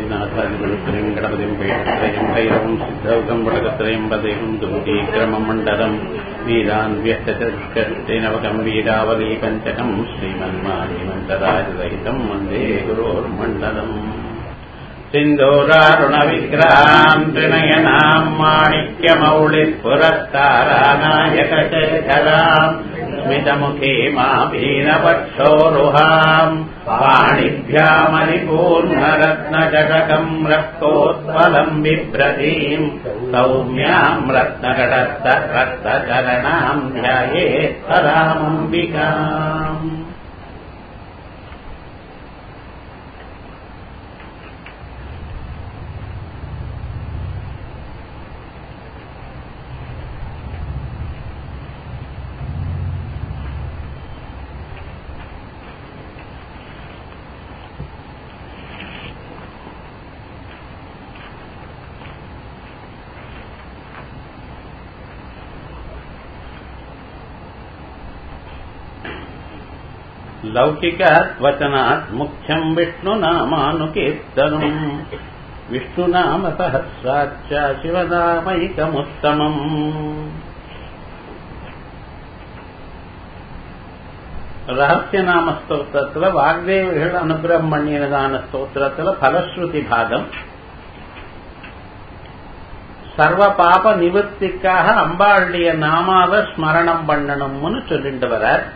श्रीनाथादिगुरुत्रयम् गणपतिम् पीठत्रयम् भैरवम् सिद्धौकम् वटकत्रयम् पदेकम् दुर्गीक्रमम् मण्डलम् वीरान्व्यष्टचतुष्कष्टिनवकम् वीरावली पञ्चकम् श्रीमन्मानिमन्तराजसहितम् वन्दे गुरोर्मण्डलम् सिन्दूरारुणविग्रहाम् त्रिनयनाम् माणिक्यमौलिः पुरस्तारानायकशेखराम् स्मितमुखीमाभीनवक्षोरुहाम् पाणिभ्यामलिपूर्णरत्नजटकम् रक्तोत्पलम् बिभ्रतीम् सौम्याम् रत्नकटस्थ रक्तचरणाम् ध्यायेत् परामम्बिकाम् लौकिकात् वचनात् मुख्यम् विष्णुनामानुकीर्तनम् विष्णुनाम सहस्राच्च शिवनामैकमुत्तमम् ரகசியநாம ஸ்தோத்திரத்துல வாக்தேவிகள் அனுகிரகம் பண்ணினதான ஸ்தோத்திரத்துல பலஸ்ருதி பாகம் சர்வ பாப நிவர்த்திக்காக அம்பாளுடைய நாமாவை ஸ்மரணம் பண்ணணும்னு சொல்லிட்டு வரார்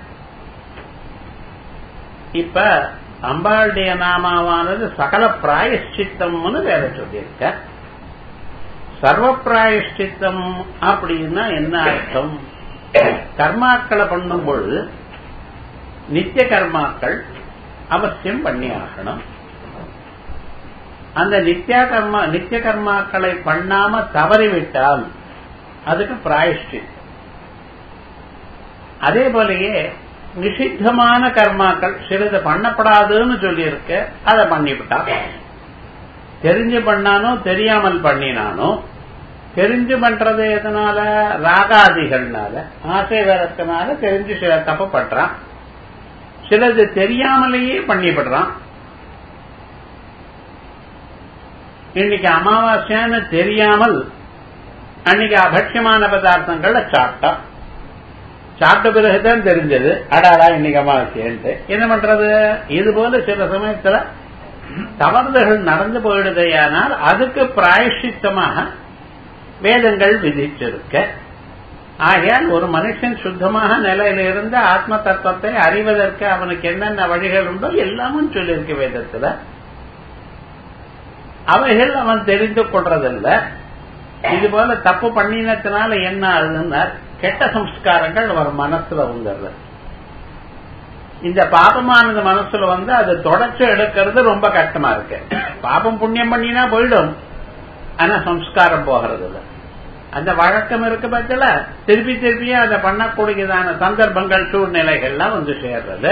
இப்ப அம்பாளுடைய நாமாவானது சகல பிராயஷ்சித்தம்னு வேற சொல்லியிருக்க சர்வ பிராயஷ்சித்தம் அப்படின்னா என்ன அர்த்தம் கர்மாக்களை பண்ணும் பொழுது நித்திய கர்மாக்கள் அவசியம் பண்ணி ஆகணும் அந்த நித்திய கர்மா நித்திய கர்மாக்களை பண்ணாம தவறிவிட்டால் அதுக்கு பிராயஷ்டித்தம் அதே போலயே நிஷித்தமான கர்மாக்கள் சிறிது பண்ணப்படாதுன்னு சொல்லியிருக்க அதை பண்ணிவிட்டான் தெரிஞ்சு பண்ணானோ தெரியாமல் பண்ணினானோ தெரிஞ்சு பண்றது எதனால ராகாதிகள்னால ஆசை வரத்தினால தெரிஞ்சு சில தப்பு பண்றான் சிலது தெரியாமலேயே பண்ணிவிடுறான் இன்னைக்கு அமாவாசையான்னு தெரியாமல் அன்னைக்கு அபட்சியமான பதார்த்தங்களை சாப்பிட்டான் சாப்பிட்ட பிறகுதான் தெரிஞ்சது அடாடா இன்னைக்கு அமாவாசைன்ட்டு என்ன பண்றது இது போல சில சமயத்துல தவறுதல்கள் நடந்து போயிடுதையானால் அதுக்கு பிராயஷ்டித்தமாக வேதங்கள் விதிச்சிருக்க ஆகையால் ஒரு மனுஷன் சுத்தமாக நிலையிலிருந்து ஆத்ம தத்துவத்தை அறிவதற்கு அவனுக்கு என்னென்ன வழிகள் உண்டோ எல்லாமும் சொல்லியிருக்கு வேதத்துல அவைகள் அவன் தெரிந்து கொள்றதில்ல இது போல தப்பு பண்ணினத்தினால என்ன ஆகுதுன்னா கெட்ட சம்ஸ்காரங்கள் அவர் மனசுல வந்துடுறது இந்த பாபமானது மனசுல வந்து அது தொடச்சு எடுக்கிறது ரொம்ப கஷ்டமா இருக்கு பாபம் புண்ணியம் பண்ணினா போயிடும் ஆனா சம்ஸ்காரம் போகிறது இல்லை அந்த வழக்கம் இருக்கு பட்சல திருப்பி திருப்பியும் அதை பண்ணக்கூடியதான சந்தர்ப்பங்கள் சூழ்நிலைகள்லாம் வந்து சேர்றது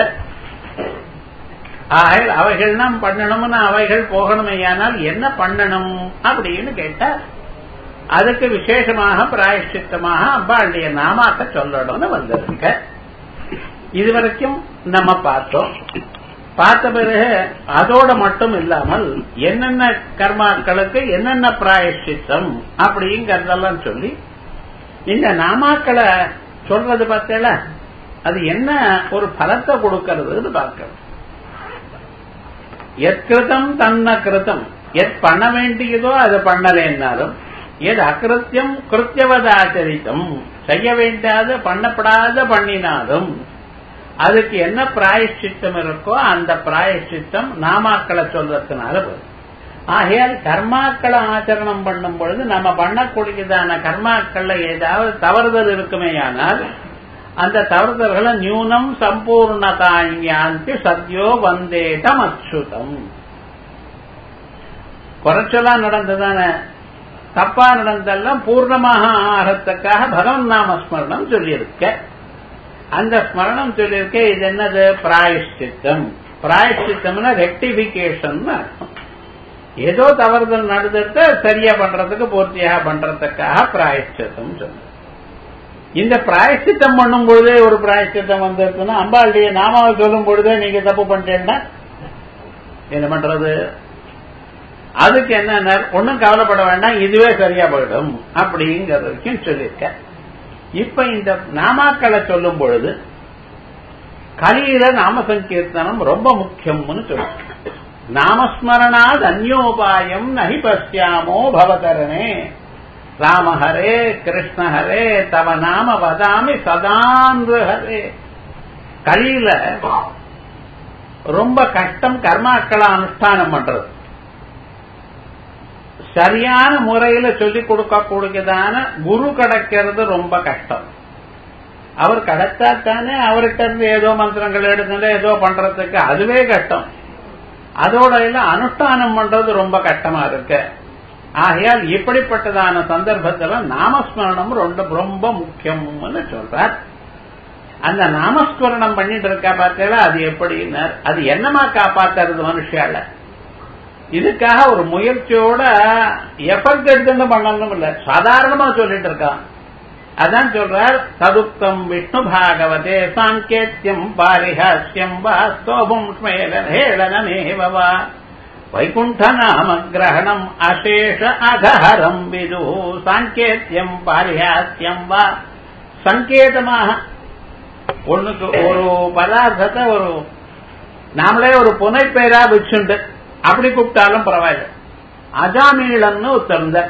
ஆக அவைகள்லாம் பண்ணணும்னு அவைகள் போகணுமையானால் என்ன பண்ணணும் அப்படின்னு கேட்டா அதுக்கு விசேஷமாக பிராயஷ்டித்தமாக அம்பாளுடைய நாமாக்க சொல்லணும்னு வந்திருக்க இதுவரைக்கும் நம்ம பார்த்தோம் பார்த்த பிறகு அதோட மட்டும் இல்லாமல் என்னென்ன கர்மாக்களுக்கு என்னென்ன பிராயஷ்டித்தம் அப்படிங்கறதெல்லாம் சொல்லி இந்த நாமாக்களை சொல்றது பார்த்தல அது என்ன ஒரு பலத்தை கொடுக்கறதுன்னு பார்க்கணும் எத்கிருதம் தன்ன கிருதம் எத் பண்ண வேண்டியதோ அதை பண்ணலேன்னாலும் எது அகிருத்தியம் கிருத்தியவத ஆச்சரித்தம் செய்ய வேண்டாத பண்ணப்படாத பண்ணினாலும் அதுக்கு என்ன பிராயஷ்டித்தம் இருக்கோ அந்த பிராயஷ்டித்தம் நாமாக்களை சொல்றதுனால வரும் ஆகையால் கர்மாக்களை ஆச்சரணம் பண்ணும் பொழுது நம்ம பண்ணக்கூடியதான கர்மாக்கள்ல ஏதாவது தவறுதல் இருக்குமேயானால் அந்த தவறுதல்களை நியூனம் சம்பூர்ணதாங்கி சத்யோ வந்தேதம் அச்சுதம் குறைச்சலா நடந்ததான தப்பா நடந்தெல்லாம் பூர்ணமாக ஆகிறதுக்காக பகவன் நாம ஸ்மரணம் சொல்லியிருக்க அந்த ஸ்மரணம் சொல்லியிருக்க இது என்னது பிராயஷ்டித்தம் பிராயஷ்டித்தம்னா ரெக்டிபிகேஷன் அர்த்தம் ஏதோ தவறுதல் நடந்தத சரியா பண்றதுக்கு பூர்த்தியாக பண்றதுக்காக பிராயஷ்டித்தம் சொல்லு இந்த பிராயஷ்டித்தம் பண்ணும் பொழுதே ஒரு பிராயஷ்டித்தம் வந்திருக்குன்னா அம்பாளுடைய நாமாவை சொல்லும் பொழுதே நீங்க தப்பு பண்ணிட்டேன்னா என்ன பண்றது அதுக்கு என்ன ஒன்னும் கவலைப்பட வேண்டாம் இதுவே சரியா போயிடும் அப்படிங்கறது வரைக்கும் சொல்லியிருக்க இப்ப இந்த நாமாக்களை சொல்லும் பொழுது கலியில நாம சங்கீர்த்தனம் ரொம்ப முக்கியம்னு சொல்லுங்க நாமஸ்மரணாத் அந்யோபாயம் நகி பசியாமோ பவதரணே ராமஹரே கிருஷ்ணஹரே தவ நாம வதாமி சதாந்து ஹரே கலியில ரொம்ப கஷ்டம் கர்மாக்களை அனுஷ்டானம் பண்றது சரியான முறையில சொல்லிக் கொடுக்க கூடியதான குரு கிடைக்கிறது ரொம்ப கஷ்டம் அவர் கிடைச்சா தானே அவர்கிட்ட இருந்து ஏதோ மந்திரங்கள் எடுத்துட்டு ஏதோ பண்றதுக்கு அதுவே கஷ்டம் அதோட எல்லாம் அனுஷ்டானம் பண்றது ரொம்ப கஷ்டமா இருக்கு ஆகையால் இப்படிப்பட்டதான சந்தர்ப்பத்துல நாமஸ்மரணம் ரொம்ப ரொம்ப முக்கியம்னு சொல்றார் அந்த நாமஸ்மரணம் பண்ணிட்டு இருக்கா பார்த்தீங்களா அது எப்படின்னு அது என்னமா காப்பாத்துறது மனுஷால இதுக்காக ஒரு முயற்சியோட எஃபர்ட் எடுத்துன்னு பண்ணணும் இல்ல சாதாரணமா சொல்லிட்டு இருக்கான் அதான் சொல்றார் ததுக்தம் விஷ்ணு பாகவதே சாங்கேத்தியம் பாரிஹாஸ்யம் வா ஸ்தோபம் ஸ்மேலனேவா வைகுண்ட நாம கிரகணம் அசேஷ அகஹரம் விது சாங்கேத்தியம் பாரிஹாஸ்யம் வா சங்கேதமாக ஒண்ணுக்கு ஒரு பதார்த்தத்தை ஒரு நாமளே ஒரு புனைப்பெயரா வச்சுண்டு அப்படி கூப்பிட்டாலும் பரவாயில்ல அஜாமீளன்னு ஒருத்தர்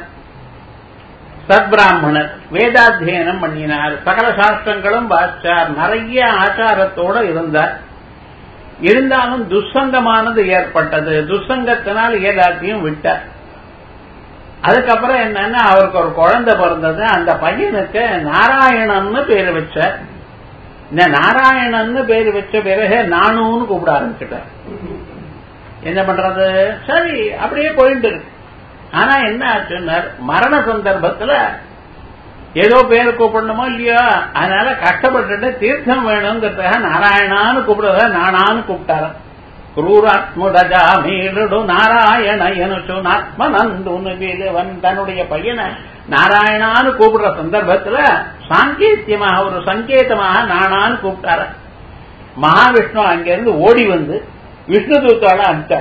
சத்பிராமணர் வேதாத்தியனம் பண்ணினார் சகல சாஸ்திரங்களும் வாச்சார் நிறைய ஆச்சாரத்தோட இருந்தார் இருந்தாலும் துசங்கமானது ஏற்பட்டது துசங்கத்தினால் ஏதாத்தையும் விட்டார் அதுக்கப்புறம் என்னன்னா அவருக்கு ஒரு குழந்தை பிறந்தது அந்த பையனுக்கு நாராயணன்னு பேரு வச்சார் இந்த நாராயணன்னு பேரு வச்ச பிறகு நானுன்னு கூப்பிட ஆரம்பிச்சுட்டார் என்ன பண்றது சரி அப்படியே போயிட்டு இருக்கு ஆனா என்ன ஆச்சுன்னார் மரண சந்தர்ப்பத்துல ஏதோ பேர் கூப்பிடணுமோ இல்லையோ அதனால கஷ்டப்பட்டுட்டு தீர்த்தம் வேணுங்கிறதுக்காக நாராயணான்னு கூப்பிடுறத நானான்னு கூப்பிட்டார குரூராத்முடஜா மீடு நாராயண எனுச்சு நாத்மனந்துன்னு வீலவன் தன்னுடைய பையனை நாராயணான்னு கூப்பிடுற சந்தர்ப்பத்துல சாங்கேத்தியமாக ஒரு சங்கேதமாக நானான்னு கூப்பிட்டார மகாவிஷ்ணு அங்கிருந்து ஓடி வந்து விஷ்ணு தூத்தால அனுப்பிச்சார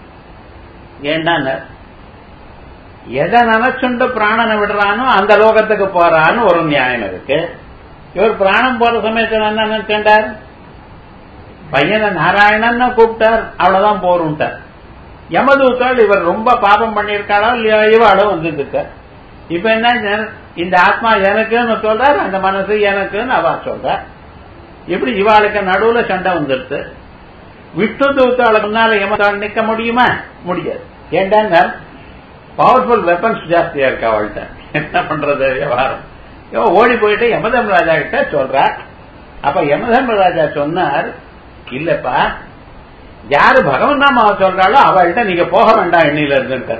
ஏண்டான எதை நினைச்சுண்டு பிராணனை விடுறானோ அந்த லோகத்துக்கு போறான்னு ஒரு நியாயம் இருக்கு இவர் பிராணம் போற சமயத்தில் என்ன நினைச்சார் பையனை நாராயணன் கூப்பிட்டார் அவ்வளவுதான் போரும்ட்டார் யமதூத்தால் இவர் ரொம்ப பாபம் பண்ணியிருக்காளோ இல்லையோ இவாளும் வந்துருக்க இப்ப என்ன இந்த ஆத்மா எனக்குன்னு சொல்றார் அந்த மனசு எனக்குன்னு அவ சொல்ற எப்படி இவாளுக்கு நடுவுல சண்டை வந்துருது விஷ்ணு தூத்தாளுக்கு முன்னால யமதாள் நிக்க முடியுமா முடியாது ஏண்டாங்க பவர்ஃபுல் வெப்பன்ஸ் ஜாஸ்தியா இருக்கு அவள்கிட்ட என்ன பண்றது விவகாரம் ஓடி போயிட்டு யமதம் ராஜா கிட்ட சொல்றார் அப்ப யமதம் ராஜா சொன்னார் இல்லப்பா யாரு பகவன் நாம சொல்றாளோ அவள்கிட்ட நீங்க போக வேண்டாம் எண்ணில இருந்து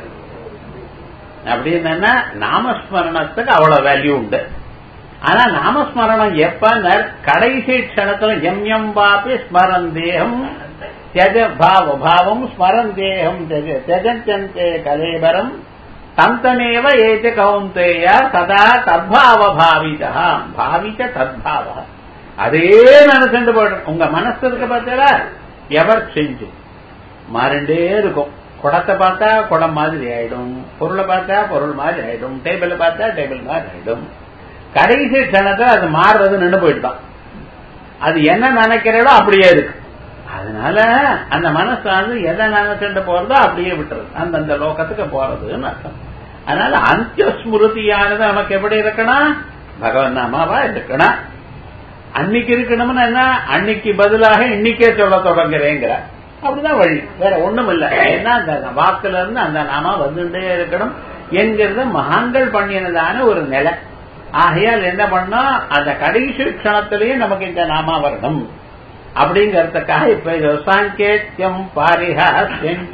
அப்படின்னு நாமஸ்மரணத்துக்கு அவ்வளவு வேல்யூ உண்டு ஆனா நாமஸ்மரணம் எப்ப கடைசி க்ஷணத்துல எம் எம் பாப்பி ஸ்மரந்தேகம் தியஜ பாவ பாவம் ஸ்மரந்தேகம் தியஜந்தே கலேபரம் தந்தமேவ ஏச்ச கௌந்தேய சதா தத்பாவ பாவிதா பாவிச்ச தத்பாவ அதே நினைச்சுட்டு போயிடும் உங்க மனசு இருக்க பார்த்தா எவர் செஞ்சு மாறிண்டே இருக்கும் குடத்தை பார்த்தா குடம் மாதிரி ஆயிடும் பொருளை பார்த்தா பொருள் மாதிரி ஆயிடும் டேபிளை பார்த்தா டேபிள் மாதிரி ஆயிடும் கடைசி க்ஷணத்தை அது மாறுறது நின்று போயிட்டான் அது என்ன நினைக்கிறதோ அப்படியே இருக்கு அதனால அந்த மனசானது எதை நினைச்சுட்டு போறதோ அப்படியே விட்டுறது அந்தந்த லோகத்துக்கு போறதுன்னு அர்த்தம் அதனால அந்திய ஸ்மிருதியானது நமக்கு எப்படி இருக்கணும் பகவன் நாமாவா இருக்கணும் அன்னைக்கு இருக்கணும்னு என்ன அன்னைக்கு பதிலாக இன்னைக்கே சொல்ல தொடங்குறேங்கிற அப்படிதான் வழி வேற ஒண்ணும் இல்ல ஏன்னா அந்த வாக்குல இருந்து அந்த நாமா வந்துட்டே இருக்கணும் என்கிறது மகான்கள் பண்ணினதான ஒரு நிலை ஆகையால் என்ன பண்ணோம் அந்த கடைசி க்ஷணத்திலேயே நமக்கு இந்த நாமா வரணும் அப்படிங்கறதுக்காக இப்ப இது சாங்கேத்தியம் பாரிஹாஸ்யம்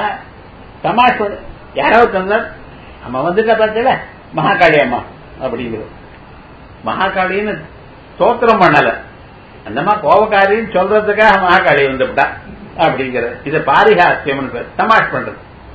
தமாஷ் யாராவது சொன்னார் நம்ம வந்துட்ட பார்த்தல மகாகாளி அம்மா அப்படிங்கிறது மகாகாளின்னு ஸ்தோத்திரம் பண்ணல அந்தமா கோபக்காரின்னு சொல்றதுக்காக மகாகாளி வந்துவிட்டா அப்படிங்கிறது இது பாரிஹாஸ்யம் தமாஷ் பண்றது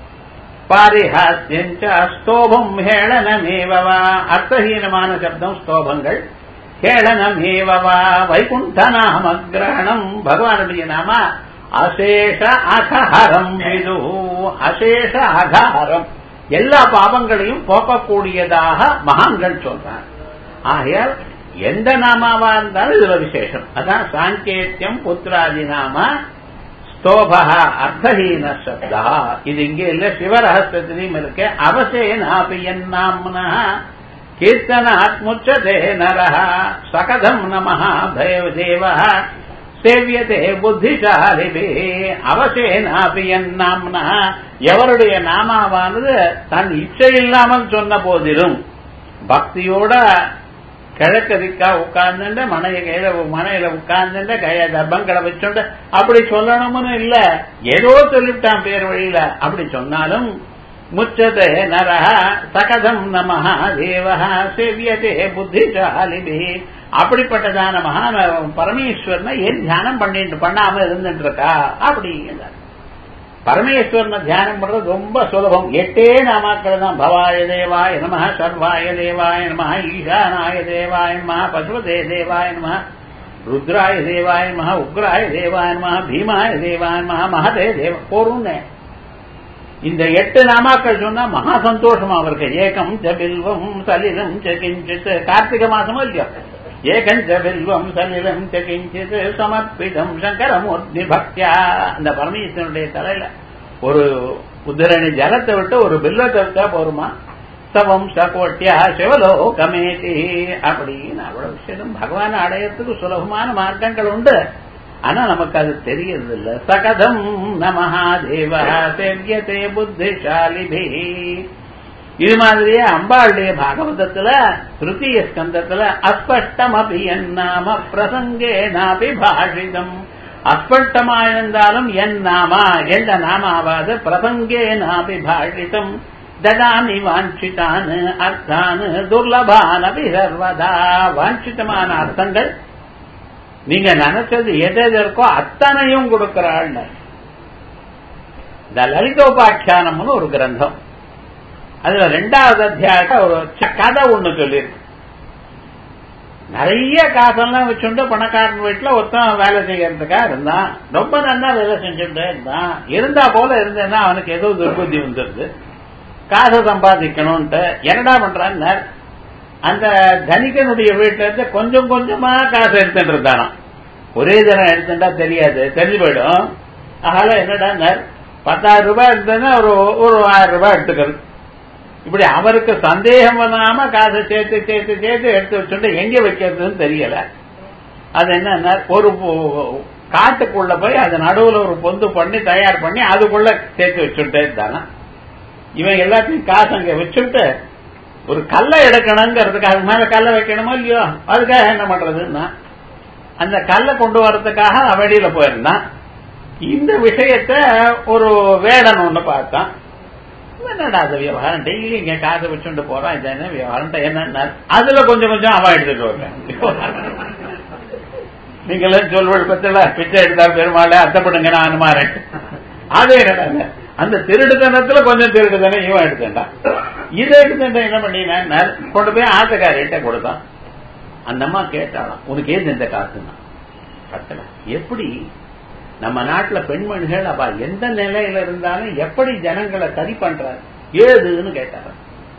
பாரிஹாஸ்யம் ஸ்தோபம் ஹேளனமேவா அர்த்தஹீனமான சப்தம் ஸ்தோபங்கள் கேளனமேவா வைகுண்ட நாம கிரகணம் பகவானுடைய நாம அசேஷ அகஹரம் விது அசேஷ அகாரம் எல்லா பாவங்களையும் போக்கக்கூடியதாக மகான்கள் சொல்றாங்க ஆகையால் எந்த நாமாவா இருந்தாலும் இதுல விசேஷம் அதான் சாங்கேத்தியம் புத்திராதி நாம ஸ்தோபா அர்த்தஹீன சப்தா இது இங்க இல்ல சிவரகசியத்திலையும் இருக்கு அவசேனாபி என்னாம்னா கீர்த்தனாத் முச்சதே நரஹ சகதம் நமஹ பயதேவ சேவியதே புத்திசாலிபே அவசேனாபி என்னாம்னா எவருடைய நாமாவானது தன் இச்சை இல்லாமல் சொன்ன போதிலும் பக்தியோட கிழக்கு திக்கா உட்கார்ந்துட்டு மனைய கையில மனையில உட்கார்ந்துட்டு கைய தர்ப்பங்களை வச்சுட்டு அப்படி சொல்லணும்னு இல்ல ஏதோ சொல்லிவிட்டான் பேர் வழியில அப்படி சொன்னாலும் முச்சதே நரஹ சகதம் நமஹ தேவஹ சேவியதே புத்திசாலிபி அப்படிப்பட்டதான மகான பரமேஸ்வரனை ஏன் தியானம் பண்ணிட்டு பண்ணாம இருந்துட்டு இருக்கா அப்படிங்கிறார் பரமேஸ்வரனை தியானம் பண்றது ரொம்ப சுலபம் எட்டே நாமாக்கள் தான் பவாய தேவாய நம சர்வாய தேவாய நம ஈசானாய தேவாய நம பசுபதே தேவாய நம ருத்ராய தேவாய நம உக்ராய தேவாய நம பீமாய தேவாய நம மகதே தேவ போரும்னு இந்த எட்டு நாமாக்கள் சொன்னா மகா சந்தோஷமா அவருக்கு ஏகம் ச பில்வம் சலிலம் ச கிஞ்சித் கார்த்திகை மாசமும் இல்லையோ ஏகம் ச பில்வம் சலிலம் ச கிஞ்சித் சமர்ப்பிதம் சங்கரமூர்த்தி பக்தியா அந்த பரமேஸ்வரனுடைய தலையில ஒரு உதிரணி ஜலத்தை விட்டு ஒரு பில்லத்தை விட்டா போருமா சவம் சகோட்டியா சிவலோகமேதி அப்படின்னு அவ்வளவு விஷயம் பகவான் அடையறதுக்கு சுலபமான மார்க்கங்கள் உண்டு ஆனா நமக்கு அது தெரியறது இல்ல சகதம் நமஹாதேவ செவ்யதே புத்திசாலிபி இது மாதிரியே அம்பாளுடைய பாகவதத்துல திருத்தீய ஸ்கந்தத்துல அஸ்பஷ்டம் அபி நாம பிரசங்கே நாபி பாஷிதம் அஸ்பஷ்டமா இருந்தாலும் என் நாமா எந்த நாமாவது பிரசங்கே நாபி பாஷிதம் ததாமி வாஞ்சிதான் அர்த்தான் துர்லபான் அபி சர்வதா வாஞ்சிதமான அர்த்தங்கள் நீங்க நினைச்சது எது எது இருக்கோ அத்தனையும் கொடுக்கிறாள் இந்த லலிதோபாக்கியானம்னு ஒரு கிரந்தம் அதுல ரெண்டாவது அத்தியாயத்தை ஒரு கதை ஒண்ணு சொல்லியிருக்கு நிறைய காசெல்லாம் வச்சுட்டு பணக்காரன் வீட்டுல ஒருத்தன் வேலை செய்யறதுக்கா இருந்தான் ரொம்ப நல்லா வேலை செஞ்சுட்டே இருந்தான் இருந்தா போல இருந்தேன்னா அவனுக்கு ஏதோ துர்புத்தி வந்துருது காசை சம்பாதிக்கணும்ட்டு என்னடா பண்றான்னு அந்த தனிகனுடைய வீட்டுல இருந்து கொஞ்சம் கொஞ்சமா காசு எடுத்துட்டு இருந்தானாம் ஒரே தினம் எடுத்துட்டா தெரியாது தெரிஞ்சு போயிடும் அதனால என்னடா பத்தாயிரம் ரூபாய் இருந்ததுன்னா ஒரு ஒரு ஆயிரம் ரூபாய் எடுத்துக்கிறது இப்படி அவருக்கு சந்தேகம் வராம காசை சேர்த்து சேர்த்து சேர்த்து எடுத்து வச்சுட்டு எங்க வைக்கிறதுன்னு தெரியல அது என்ன ஒரு காட்டுக்குள்ள போய் அது நடுவுல ஒரு பொந்து பண்ணி தயார் பண்ணி அதுக்குள்ள சேர்த்து வச்சுட்டே இருந்தானா இவன் எல்லாத்தையும் காசு அங்க வச்சுட்டு ஒரு கல்லை எடுக்கணுங்கிறதுக்கு அது மேல கல்லை வைக்கணுமோ இல்லையோ அதுக்காக என்ன பண்றதுன்னா அந்த கல்லை கொண்டு வர்றதுக்காக வெளியில போயிருந்தான் இந்த விஷயத்த ஒரு வேடன் ஒண்ணு பார்த்தான் என்னடா அது விவகாரம் டெய்லி இங்க காசை வச்சுட்டு போறான் இது என்ன விவகாரம் என்ன அதுல கொஞ்சம் கொஞ்சம் அவன் எடுத்துட்டு வருவேன் நீங்களும் சொல்வது பத்தில பிச்சை எடுத்தா பெருமாள் அத்தப்படுங்க நான் அனுமாறேன் அதே என்னடா அந்த திருடுத்தனத்துல கொஞ்சம் திருடுத்தனம் இவன் எடுத்துட்டான் இதை எடுத்துட்டு என்ன பண்ணினா கொண்டு போய் ஆசைக்காரிட்ட கொடுத்தான் அந்த அம்மா கேட்டாலாம் உனக்கு ஏது இந்த காசுன்னா கட்டல எப்படி நம்ம நாட்டுல பெண்மணிகள் அவ எந்த நிலையில இருந்தாலும் எப்படி ஜனங்களை சரி பண்றாரு ஏதுன்னு கேட்டாரு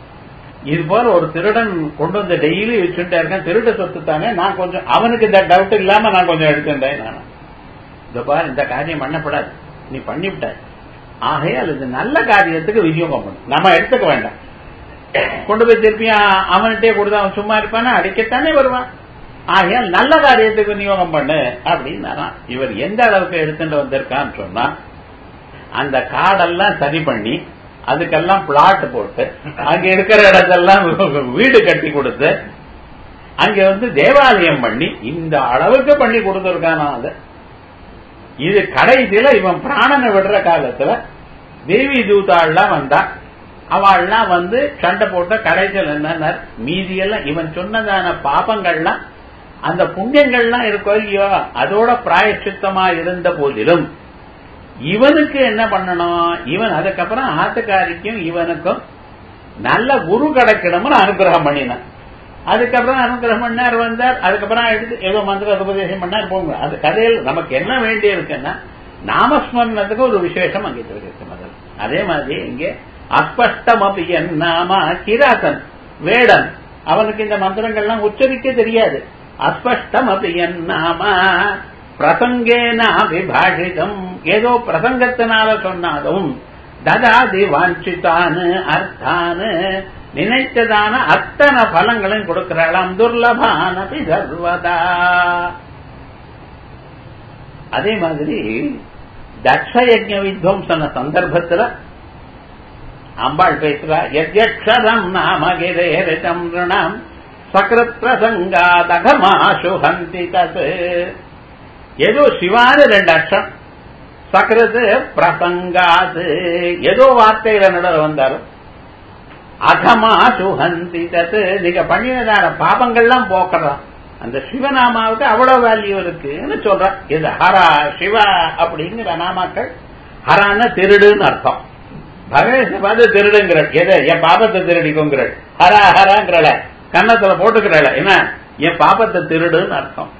இது போல ஒரு திருடன் கொண்டு வந்து டெய்லி வச்சுட்டே இருக்கேன் திருட சொத்து தானே நான் கொஞ்சம் அவனுக்கு இந்த டவுட் இல்லாம நான் கொஞ்சம் எடுத்துட்டேன் நான் இந்த பாரு இந்த காரியம் பண்ணப்படாது நீ பண்ணிவிட்ட ஆகையால் இது நல்ல காரியத்துக்கு விநியோகம் பண்ணும் நம்ம எடுத்துக்க வேண்டாம் கொண்டு போய் திருப்பி அவன்கிட்டே கொடுத்து அவன் சும்மா இருப்பானா அடிக்கத்தானே வருவான் ஆகையால் நல்ல காரியத்துக்கு விநியோகம் பண்ணு அப்படின்னு இவர் எந்த அளவுக்கு எடுத்துட்டு வந்திருக்கான்னு சொன்னா அந்த காடெல்லாம் சரி பண்ணி அதுக்கெல்லாம் பிளாட் போட்டு அங்க இருக்கிற இடத்தெல்லாம் வீடு கட்டி கொடுத்து அங்க வந்து தேவாலயம் பண்ணி இந்த அளவுக்கு பண்ணி கொடுத்துருக்கானா அது இது கடைசியில இவன் பிராணனை விடுற காலத்துல தேவி தூதாள்லாம் வந்தா அவள்லாம் வந்து சண்டை போட்ட கடைசியில் என்ன மீதியெல்லாம் இவன் சொன்னதான பாபங்கள்லாம் அந்த புண்ணியங்கள்லாம் இருக்கோ இல்லையோ அதோட பிராயச்சித்தமா இருந்த போதிலும் இவனுக்கு என்ன பண்ணணும் இவன் அதுக்கப்புறம் ஆத்துக்காரிக்கும் இவனுக்கும் நல்ல குரு கிடைக்கணும்னு அனுகிரகம் பண்ணினான் அதுக்கப்புறம் அனுகிரகம் பண்ணார் வந்தார் அதுக்கப்புறம் எடுத்து ஏதோ மந்திர உபதேசம் பண்ணார் போங்க அது கதையில் நமக்கு என்ன வேண்டி இருக்குன்னா நாமஸ்மரணத்துக்கு ஒரு விசேஷம் அங்கே இருக்கு முதல்ல அதே மாதிரி இங்கே அஸ்பஷ்டமபி நாம கிராசன் வேடன் அவனுக்கு இந்த மந்திரங்கள்லாம் உச்சரிக்க தெரியாது அஸ்பஷ்டமபி நாம பிரசங்கேன விபாஷிதம் ஏதோ பிரசங்கத்தினால சொன்னாலும் ததாதி வாஞ்சித்தானு அர்த்தானு நினைத்ததான அத்தனை பலங்களையும் கொடுக்கிறாளாம் துர்லபானபி சர்வதா அதே மாதிரி தக்ஷ யஜ்ஞ வித்வம்சன சந்தர்ப்பத்துல அம்பாள் பேசுறா யஜ்யக்ஷரம் நாம கிரேரிதம் ரிணம் சக்ரத் பிரசங்காதகமாசு ஹந்தி தத் ஏதோ சிவான ரெண்டு அக்ஷம் சக்ரது பிரசங்காது ஏதோ வார்த்தையில நடுற வந்தாலும் அகமா சுகந்தி தத்து நீங்க பண்ணினதான பாபங்கள்லாம் போக்கலாம் அந்த சிவநாமாவுக்கு அவ்வளவு வேல்யூ இருக்குன்னு சொல்ற இது ஹரா சிவா அப்படிங்கிற நாமாக்கள் ஹரான திருடுன்னு அர்த்தம் பகவேஷ பார்த்து திருடுங்கிற எதை என் பாபத்தை திருடிக்கோங்கிற ஹரா ஹராங்கிறல கன்னத்துல போட்டுக்கிறல என்ன என் பாபத்தை திருடுன்னு அர்த்தம்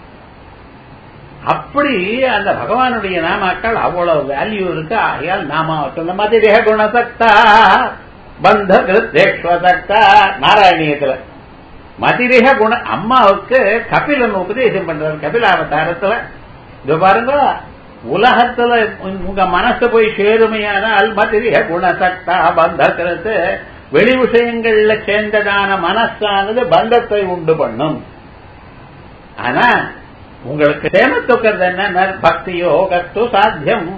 அப்படி அந்த பகவானுடைய நாமாக்கள் அவ்வளவு வேல்யூ இருக்கு ஆகையால் நாமா சொன்ன மாதிரி குணசக்தா பந்த கிருத்தேஸ்வசக்தா நாராயணியத்துல மதிரிக குண அம்மாவுக்கு கபிலன் உபதேசம் பண்றாரு கபிலாவதாரத்துல இது பாருங்க உலகத்துல உங்க மனசு போய் சேருமையானால் மதிரிக குணசக்தா பந்த கிருத்து வெளி விஷயங்கள்ல சேர்ந்ததான மனசானது பந்தத்தை உண்டு பண்ணும் ஆனா உங்களுக்கு சேமத்துக்கிறது என்ன பக்தி யோகத்து சாத்தியம்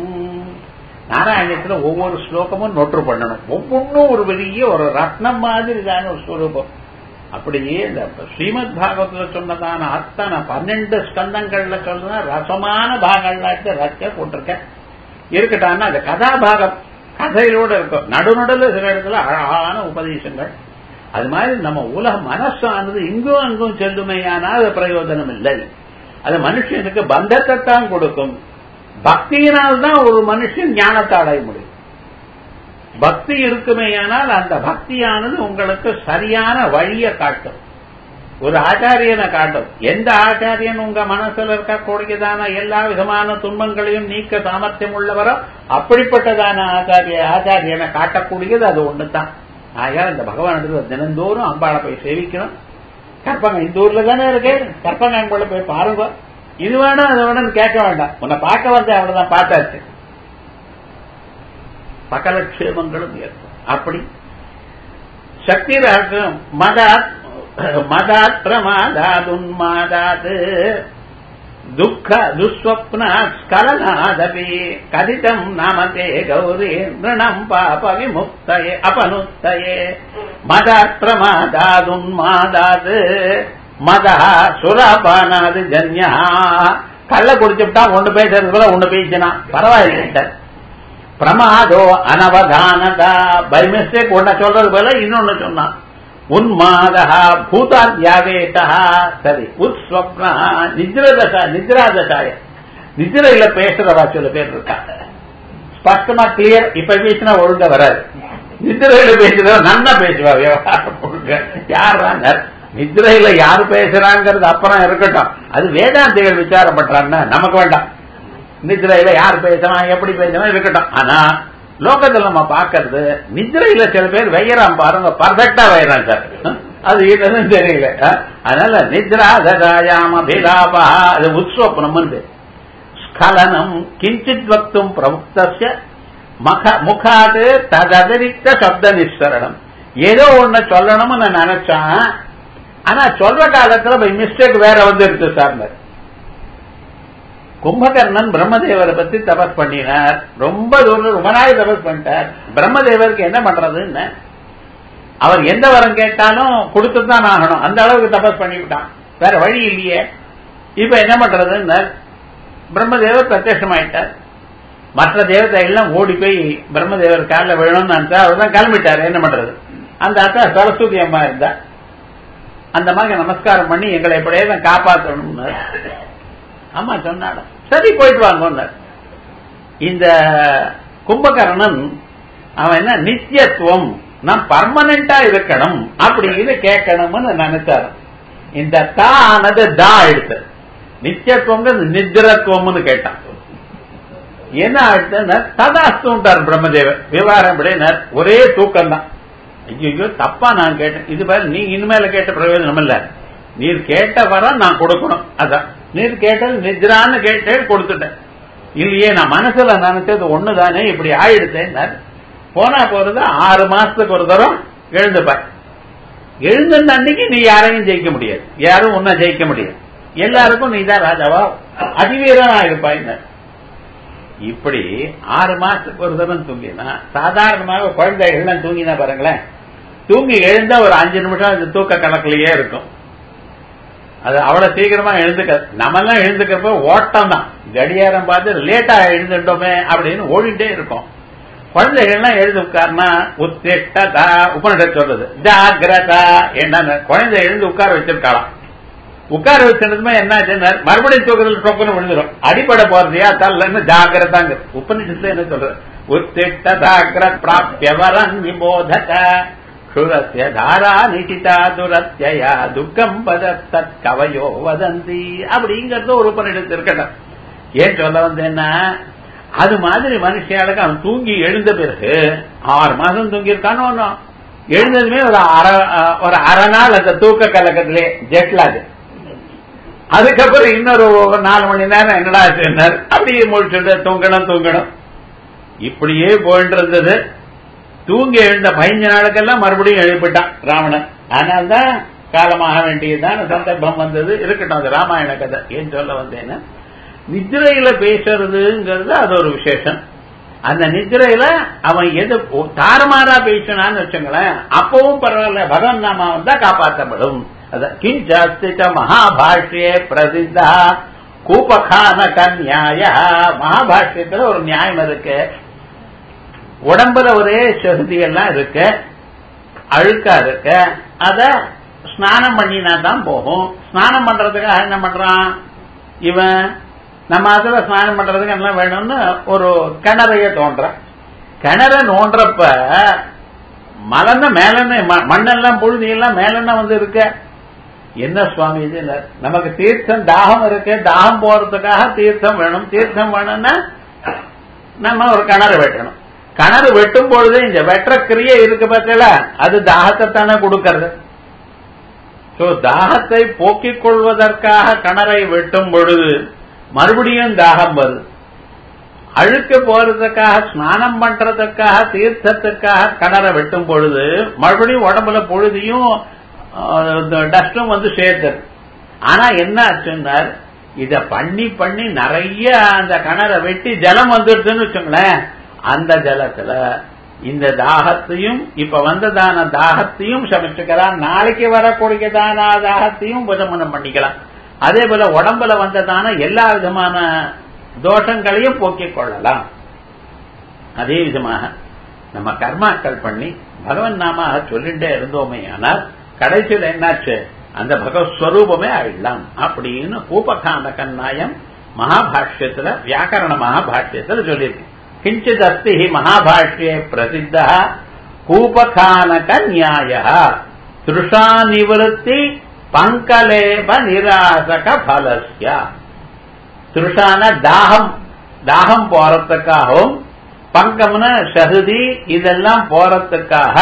நாராயணத்துல ஒவ்வொரு ஸ்லோகமும் நொற்று பண்ணணும் ஒவ்வொன்றும் ஒரு பெரிய ஒரு ரத்னம் மாதிரி தான ஒரு ஸ்வரூபம் அப்படியே இந்த ஸ்ரீமத் பாகவத்துல சொன்னதான அத்தனை பன்னெண்டு ஸ்கந்தங்கள்ல சொல்றதா ரசமான பாகங்கள்ல ரச்ச போட்டிருக்க இருக்கட்டான்னா அந்த கதாபாகம் கதையிலோட இருக்கும் நடுநடுல சில இடத்துல அழகான உபதேசங்கள் அது மாதிரி நம்ம உலக மனசானது இங்கும் அங்கும் செல்லுமையானால் அது பிரயோஜனம் இல்லை அது மனுஷனுக்கு பந்தத்தை தான் கொடுக்கும் பக்தியினால் தான் ஒரு மனுஷன் ஞானத்தை அடைய முடியும் பக்தி இருக்குமேயானால் அந்த பக்தியானது உங்களுக்கு சரியான வழியை காட்டும் ஒரு ஆச்சாரியனை காட்டும் எந்த ஆச்சாரியன் உங்க மனசுல இருக்கக்கூடியதான எல்லா விதமான துன்பங்களையும் நீக்க சாமர்த்தியம் உள்ளவரோ அப்படிப்பட்டதான ஆச்சாரிய ஆச்சாரியனை காட்டக்கூடியது அது ஒண்ணுதான் ஆகையால் இந்த பகவான் தினந்தோறும் அம்பாளை போய் சேவிக்கணும் கற்பங்க இந்த ஊர்ல தானே இருக்கு கற்பங்க அங்குள்ள போய் பாருங்க இது வேணும் அது வேணும்னு கேட்க வேண்டாம் உன்னை பார்க்க வந்தேன் அவ்வளவுதான் பார்த்தாச்சு சகலக்ஷேமங்களும் ஏற்படும் அப்படி சக்தி ராகம் மதாத் மதாத் பிரமாதாதுன்மாதாத் துக்க துஸ்வப்ன ஸ்கலனாதபி கதிதம் நாமதே கௌரி நிருணம் பாப விமுக்தயே அபனுத்தயே மதாத் பிரமாதாதுன்மாதாத் மதா சுராபானாது ஜன்யா கள்ள குடிச்சுட்டா ஒன்று பேசுறது போல ஒன்று பேசினா பரவாயில்லை பிரமாதோ அனவதானதா பை மிஸ்டேக் ஒன்ன சொல்றது போல இன்னொன்னு சொன்னான் உன்மாதா பூதாத்யாவேதா சரி உத்ஸ்வப்னா நிஜ்ரதசா நிஜ்ராதசாய நிஜரையில பேசுறவா சில பேர் இருக்காங்க ஸ்பஷ்டமா கிளியர் இப்ப பேசினா ஒழுங்க வராது நிதிரையில பேசுறவ நன்னா பேசுவா விவகாரம் ஒழுங்க யார் நிதிரையில யாரு பேசுறாங்கிறது அப்புறம் இருக்கட்டும் அது வேதாந்திகள் விசாரம் பண்றாங்கன்னா நமக்கு வேண்டாம் நிதிரையில யார் பேசுறான் எப்படி பேசுறான் இருக்கட்டும் ஆனா லோகத்துல நம்ம பாக்குறது நிதிரையில சில பேர் வெய்யறான் பாருங்க பர்ஃபெக்டா வெய்யறான் சார் அது என்னன்னு தெரியல அதனால நித்ரா ததாயாம அபிலாபா அது உத்ஸ்வப்னம் ஸ்கலனம் கிஞ்சித் வக்தும் பிரமுக்தஸ்ய முகாது ததரிக்த சப்த நிஸ்வரணம் ஏதோ ஒண்ணு சொல்லணும்னு நான் நினைச்சான் ஆனா சொல்ற காலத்துல பை மிஸ்டேக் வேற வந்து இருக்கு சார் கும்பகர்ணன் பிரம்மதேவரை பத்தி தபஸ் பண்ணினார் ரொம்ப தூரம் ரொம்ப நாள் தபஸ் பண்ணிட்டார் பிரம்மதேவருக்கு என்ன பண்றதுன்னு அவர் எந்த வரம் கேட்டாலும் கொடுத்துதான் ஆகணும் அந்த அளவுக்கு தபஸ் பண்ணிவிட்டான் வேற வழி இல்லையே இப்ப என்ன பண்றதுன்னு பிரம்மதேவர் பிரத்யட்சமாயிட்டார் மற்ற தேவதை எல்லாம் ஓடி போய் பிரம்மதேவர் காலில் விழணும்னு நினைச்சா அவர் தான் கிளம்பிட்டார் என்ன பண்றது அந்த அக்கா சரஸ்வதி அம்மா இருந்தா அந்த மாதிரி நமஸ்காரம் பண்ணி எங்களை எப்படியாவது காப்பாற்றணும்னு அம்மா சொன்னாலும் சரி போயிட்டு வாங்க இந்த கும்பகர்ணன் அவன் என்ன நித்தியத்துவம் நான் பர்மனண்டா இருக்கணும் அப்படின்னு கேட்கணும்னு நினைச்சாரு இந்த தா ஆனது தா எடுத்து நித்தியத்துவம் நித்திரத்துவம்னு கேட்டான் என்ன ஆயிடுச்சுன்னா ததாஸ்துட்டார் பிரம்மதேவர் விவகாரம் எப்படின்னார் ஒரே தூக்கம் தான் ஐயோ தப்பா நான் கேட்டேன் இது பாரு நீங்க இனிமேல கேட்ட பிரயோஜனம் இல்ல நீர் கேட்ட வரம் நான் கொடுக்கணும் அதான் நீர் கேட்டது நிஜரான்னு கேட்டே கொடுத்துட்டேன் இல்லையே நான் மனசுல நினைச்சது ஒண்ணுதானே இப்படி ஆயிடுச்சேன்னார் போனா போறது ஆறு மாசத்துக்கு ஒரு தரம் எழுந்துப்பார் எழுந்த அன்னைக்கு நீ யாரையும் ஜெயிக்க முடியாது யாரும் உன்ன ஜெயிக்க முடியாது எல்லாருக்கும் நீ தான் ராஜாவா அதிவீரனா இருப்பாய் இப்படி ஆறு மாசத்துக்கு ஒரு தரம் தூங்கினா சாதாரணமாக குழந்தைகள்லாம் தூங்கினா பாருங்களேன் தூங்கி எழுந்தா ஒரு அஞ்சு நிமிஷம் அது தூக்க கணக்கிலேயே இருக்கும் அது அவ்வளவு சீக்கிரமா எழுந்துக்க நம்ம எல்லாம் எழுந்துக்கிறப்ப ஓட்டம் தான் கடியாரம் பார்த்து லேட்டா எழுந்துட்டோமே அப்படின்னு ஓடிட்டே இருக்கும் குழந்தைகள்லாம் எழுந்து உட்கார்னா உத்திஷ்டதா உபனிஷத் சொல்றது ஜாகிரதா என்ன குழந்தை எழுந்து உட்கார வச்சிருக்காளாம் உட்கார வச்சிருந்ததுமே என்னாச்சுன்னா மறுபடியும் தூக்கத்தில் டொக்குன்னு விழுந்துடும் அடிப்படை போறதையா தல்லன்னு ஜாகிரதாங்க உபனிஷத்துல என்ன சொல்றது உத்திஷ்டதாகிர பிராபியவரம் நிபோதக க்ஷுரஸ்ய தாரா நிஷிதா துரத்யா துக்கம் பதத்தத் கவையோ வதந்தி அப்படிங்கறது ஒரு உபனிடத்து இருக்கட்டும் ஏன் சொல்ல வந்தேன்னா அது மாதிரி மனுஷியாளுக்கு அவன் தூங்கி எழுந்த பிறகு ஆறு மாசம் தூங்கி இருக்கானோ ஒன்னும் எழுந்ததுமே ஒரு அரை ஒரு அரை நாள் அந்த தூக்க கலக்கத்திலே ஜெட்லாது அதுக்கப்புறம் இன்னொரு நாலு மணி நேரம் என்னடா சொன்னார் அப்படியே முடிச்சுட்டு தூங்கணும் தூங்கணும் இப்படியே போயிட்டு இருந்தது தூங்கி எழுந்த பதினஞ்சு நாளுக்கெல்லாம் மறுபடியும் எழுப்பிட்டான் ராவணன் அதனால்தான் காலமாக வேண்டியதுதான் சந்தர்ப்பம் வந்தது இருக்கட்டும் அது ராமாயண கதை ஏன் சொல்ல வந்தேன்னா நித்திரையில பேசுறதுங்கிறது அது ஒரு விசேஷம் அந்த நித்திரையில அவன் எது தாறுமாறா பேசினான்னு வச்சுங்களேன் அப்பவும் பரவாயில்ல பகவன் நாமா வந்தா காப்பாற்றப்படும் கிஞ்சாஸ்தித மகாபாஷ்யே பிரசித்தா கூபகான கன்யாய மகாபாஷ்யத்துல ஒரு நியாயம் இருக்கு உடம்புல ஒரே சகுதி எல்லாம் இருக்கு அழுக்கா இருக்கு அத ஸ்நானம் பண்ணினா தான் போகும் ஸ்நானம் பண்றதுக்காக என்ன பண்றான் இவன் நம்ம அதுல ஸ்நானம் பண்றதுக்கு என்ன வேணும்னு ஒரு கிணறைய தோன்றான் கிணற நோன்றப்ப மலர்ந்த மேலெண்ண மண்ணெல்லாம் புழுதி எல்லாம் மேலெண்ண வந்து இருக்க என்ன சுவாமி இது நமக்கு தீர்த்தம் தாகம் இருக்கு தாகம் போறதுக்காக தீர்த்தம் வேணும் தீர்த்தம் வேணும்னா நம்ம ஒரு கிணறு வெட்டணும் கிணறு வெட்டும் பொழுது இந்த வெற்ற கிரியை இருக்கு பார்த்தல அது தாகத்தை தானே கொடுக்கறது சோ தாகத்தை போக்கிக் கொள்வதற்காக கிணறை வெட்டும் பொழுது மறுபடியும் தாகம் வருது அழுக்கு போறதுக்காக ஸ்நானம் பண்றதுக்காக தீர்த்தத்துக்காக கிணறை வெட்டும் பொழுது மறுபடியும் உடம்புல பொழுதியும் டஸ்டும் வந்து சேர்த்தது ஆனா என்ன ஆச்சுன்னார் இத பண்ணி பண்ணி நிறைய அந்த கிணறை வெட்டி ஜலம் வந்துடுதுன்னு வச்சுங்களேன் அந்த ஜலத்துல இந்த தாகத்தையும் இப்ப வந்ததான தாகத்தையும் சமைச்சுக்கலாம் நாளைக்கு வரக்கூடியதான தாகத்தையும் புதமனம் பண்ணிக்கலாம் அதே போல உடம்புல வந்ததான எல்லா விதமான தோஷங்களையும் போக்கிக் கொள்ளலாம் அதே விதமாக நம்ம கர்மாக்கள் பண்ணி பகவன் நாமாக சொல்லிட்டே இருந்தோமே ஆனால் கடைசியில் என்னாச்சு அந்த பகவஸ்வரூபமே ஆயிடலாம் அப்படின்னு கூப்பகான கண்ணாயம் மகாபாஷ்யத்துல வியாக்கரண மகாபாஷ்யத்துல சொல்லியிருக்கு கிஞ்சித் அஸ்தி மகாபாஷ்யே பிரசித்த கூபகானக நியாய திருஷா நிவத்தி பங்கலேப நிராசக பலஸ்ய திருஷான தாகம் தாகம் போறதுக்காகவும் பங்கம்ன சகுதி இதெல்லாம் போறதுக்காக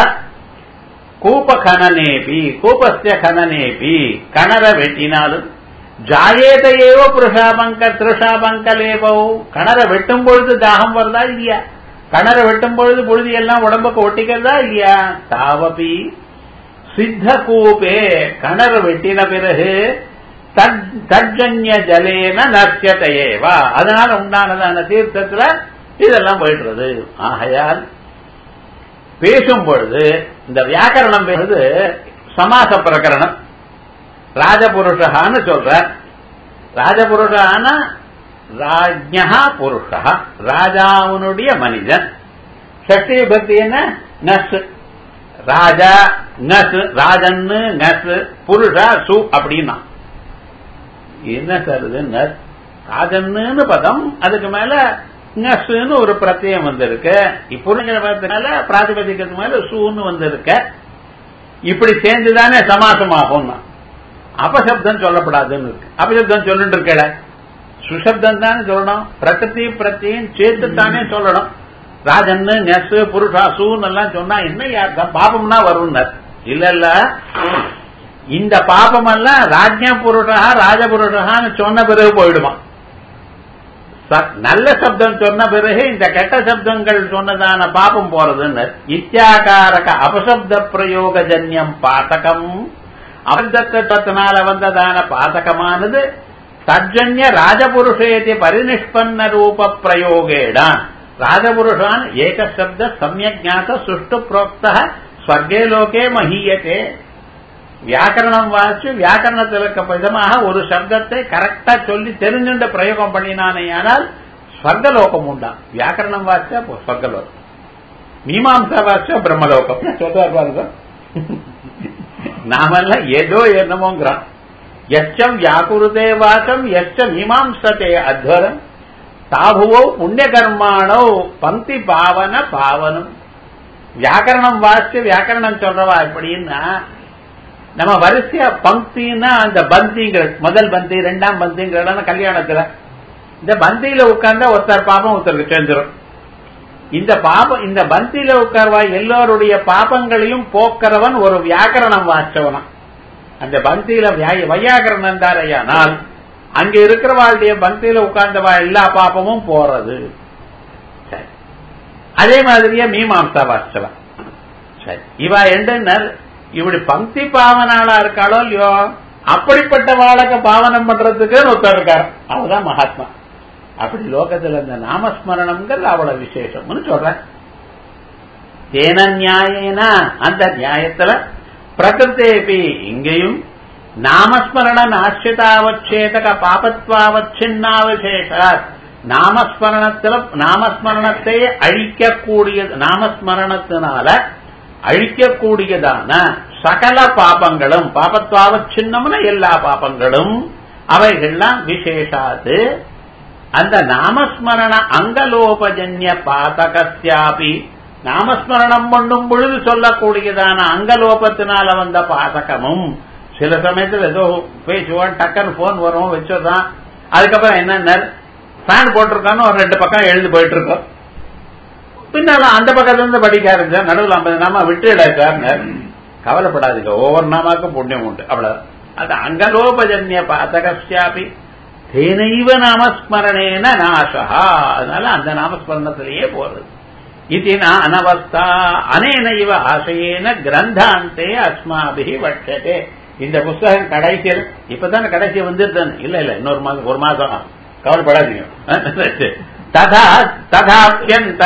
கூப கனனேபி கூபஸ்ய கனனேபி கணர வெட்டினாலும் ஜாயேதையேவோ புருஷாபங்க திருஷாபங்கலேபோ கணரை வெட்டும் பொழுது தாகம் வருதா இல்லையா கணரை வெட்டும் பொழுது பொழுது எல்லாம் உடம்புக்கு ஒட்டிக்கிறதா இல்லையா தாவபி சித்த கூபே கணரை வெட்டின பிறகு தஜ்ஜன்ய ஜலேன நஷ்யத்தையேவா அதனால உண்டானதான தீர்த்தத்துல இதெல்லாம் போயிடுறது ஆகையால் பேசும் பொழுது இந்த வியாக்கரணம் பேசுறது சமாச பிரகரணம் ராஜபுருஷான்னு சொல்ற ராஜபுருஷான ராஜ்யா புருஷா ராஜாவுனுடைய மனிதன் சக்தி பக்தி என்ன நஸ் ராஜா நஸ் ராஜன்னு நஸ் புருஷா சு அப்படின்னா என்ன சார் இது நஸ் ராஜன்னு பதம் அதுக்கு மேல நஸ்ன்னு ஒரு பிரத்யம் வந்திருக்கு புரிஞ்சிற பதத்தினால பிராதிபதிக்கிறதுக்கு மேல சூன்னு வந்திருக்க இப்படி சேர்ந்துதானே சமாசமாகும் அபசப்தம் சொல்லப்படாதுன்னு இருக்கு அபசப்தம் சொல்லிட்டு இருக்கல சுசப்தம் தானே சொல்லணும் பிரகிருதி பிரத்தியும் சேர்த்து தானே சொல்லணும் ராஜன்னு நெசு புருஷா சூன்னு எல்லாம் சொன்னா என்ன அர்த்தம் பாபம்னா வரும்னர் இல்ல இல்ல இந்த பாபம் எல்லாம் ராஜ்ய புருஷா ராஜபுருஷான்னு சொன்ன பிறகு போயிடுமா நல்ல சப்தம் சொன்ன பிறகு இந்த கெட்ட சப்தங்கள் சொன்னதான பாபம் போறதுன்னு இத்தியாகாரக அபசப்த பிரயோகஜன்யம் பாத்தகம் அபத்தத்தினால வந்ததான பாதகமானது தஜன்ய ராஜபுருஷேதி பரிநிஷ்பன்ன ரூப பிரயோகேட ராஜபுருஷான் ஏகசப்த சமயஜாத சுஷ்டு புரோக்த ஸ்வர்கே லோகே மஹீயத்தே வியாக்கரணம் வாசிச்சு வியாக்கரணத்தில் இருக்க விதமாக ஒரு சப்தத்தை கரெக்டா சொல்லி தெரிஞ்சுண்ட பிரயோகம் பண்ணினானேயானால் ஸ்வர்கலோகம் உண்டா வியாக்கரணம் வாசிச்சா ஸ்வர்கலோகம் மீமாம்சா வாசிச்சா பிரம்மலோகம் சொல்றாரு பாருங்க நாமெல்லாம் ஏதோ என்னமோங்கிறோம் எச்சம் வியாக்குருதே வாசம் எச்ச மீமாம்சத்தே அத்வரம் தாபுவோ புண்ணியகர்மாணோ பங்கி பாவன பாவனம் வியாக்கரணம் வாசிச்சு வியாக்கரணம் சொல்றவா எப்படின்னா நம்ம வரிசையா பங்கின்னா அந்த பந்திங்கிற முதல் பந்தி ரெண்டாம் பந்திங்கிற கல்யாணத்துல இந்த பந்தியில உட்கார்ந்தா ஒருத்தர் பாபம் ஒருத்தருக்கு சேர்ந்துரும் இந்த பாபம் இந்த பந்தியில உட்கார்வா எல்லோருடைய பாபங்களையும் போக்கிறவன் ஒரு வியாக்கரணம் வாச்சவனா அந்த பந்தியில வையாகரணம் தாரையானால் அங்க இருக்கிறவாளுடைய பந்தியில உட்கார்ந்தவா எல்லா பாப்பமும் போறது சரி அதே மாதிரியே மீமாம்சா வாச்சவன் சரி இவா என்ன இப்படி பக்தி பாவனாளா இருக்காளோ இல்லையோ அப்படிப்பட்ட வாழக்க பாவனம் பண்றதுக்கு ஒருத்தர் இருக்கார் அவதான் மகாத்மா அப்படி லோகத்துல இந்த நாமஸ்மரணம்ங்கிறது அவ்வளவு விசேஷம்னு சொல்றேன் தேன நியாயேன அந்த நியாயத்துல பிரகிருத்தேபி இங்கேயும் நாமஸ்மரண நாசிதாவச்சேதக பாபத்வாவச்சின்னாவிசேஷ நாமஸ்மரணத்துல நாமஸ்மரணத்தை அழிக்கக்கூடிய நாமஸ்மரணத்தினால அழிக்கக்கூடியதான சகல பாபங்களும் பாபத்வாவ சின்னம்னு எல்லா பாபங்களும் அவைகள்லாம் விசேஷாது அந்த நாமஸ்மரண அங்கலோபஜன்ய பாதகஸ்யாபி நாமஸ்மரணம் பண்ணும் பொழுது சொல்லக்கூடியதான அங்கலோபத்தினால வந்த பாதகமும் சில சமயத்தில் ஏதோ பேசுவான் டக்குன்னு போன் வரும் வச்சதான் அதுக்கப்புறம் என்ன ஃபேன் போட்டிருக்கான்னு ஒரு ரெண்டு பக்கம் எழுந்து போயிட்டு இருக்கோம் பின்னால அந்த பக்கத்துல இருந்து படிக்க ஆரம்பிச்சா நடுவில் ஐம்பது நாம விட்டுட சார் கவலைப்படாதீங்க ஒவ்வொரு நாமாக்கும் புண்ணியம் உண்டு அவ்வளவு அது அங்கலோபஜன்ய பாதகஸ்யாபி தேனைவ நாமஸ்மரணேன நாசா அதனால அந்த நாமஸ்மரணத்திலேயே போறது இது அனவஸ்தா அனேன இவ ஆசையேன கிரந்தாந்தே அஸ்மாபிகி வட்சதே இந்த புஸ்தகம் கடைசியில் இப்பதானே கடைசி வந்துருதானே இல்ல இல்ல இன்னொரு மாதம் ஒரு மாதம் கவலைப்படாதீங்க ததா ததாப்யந்த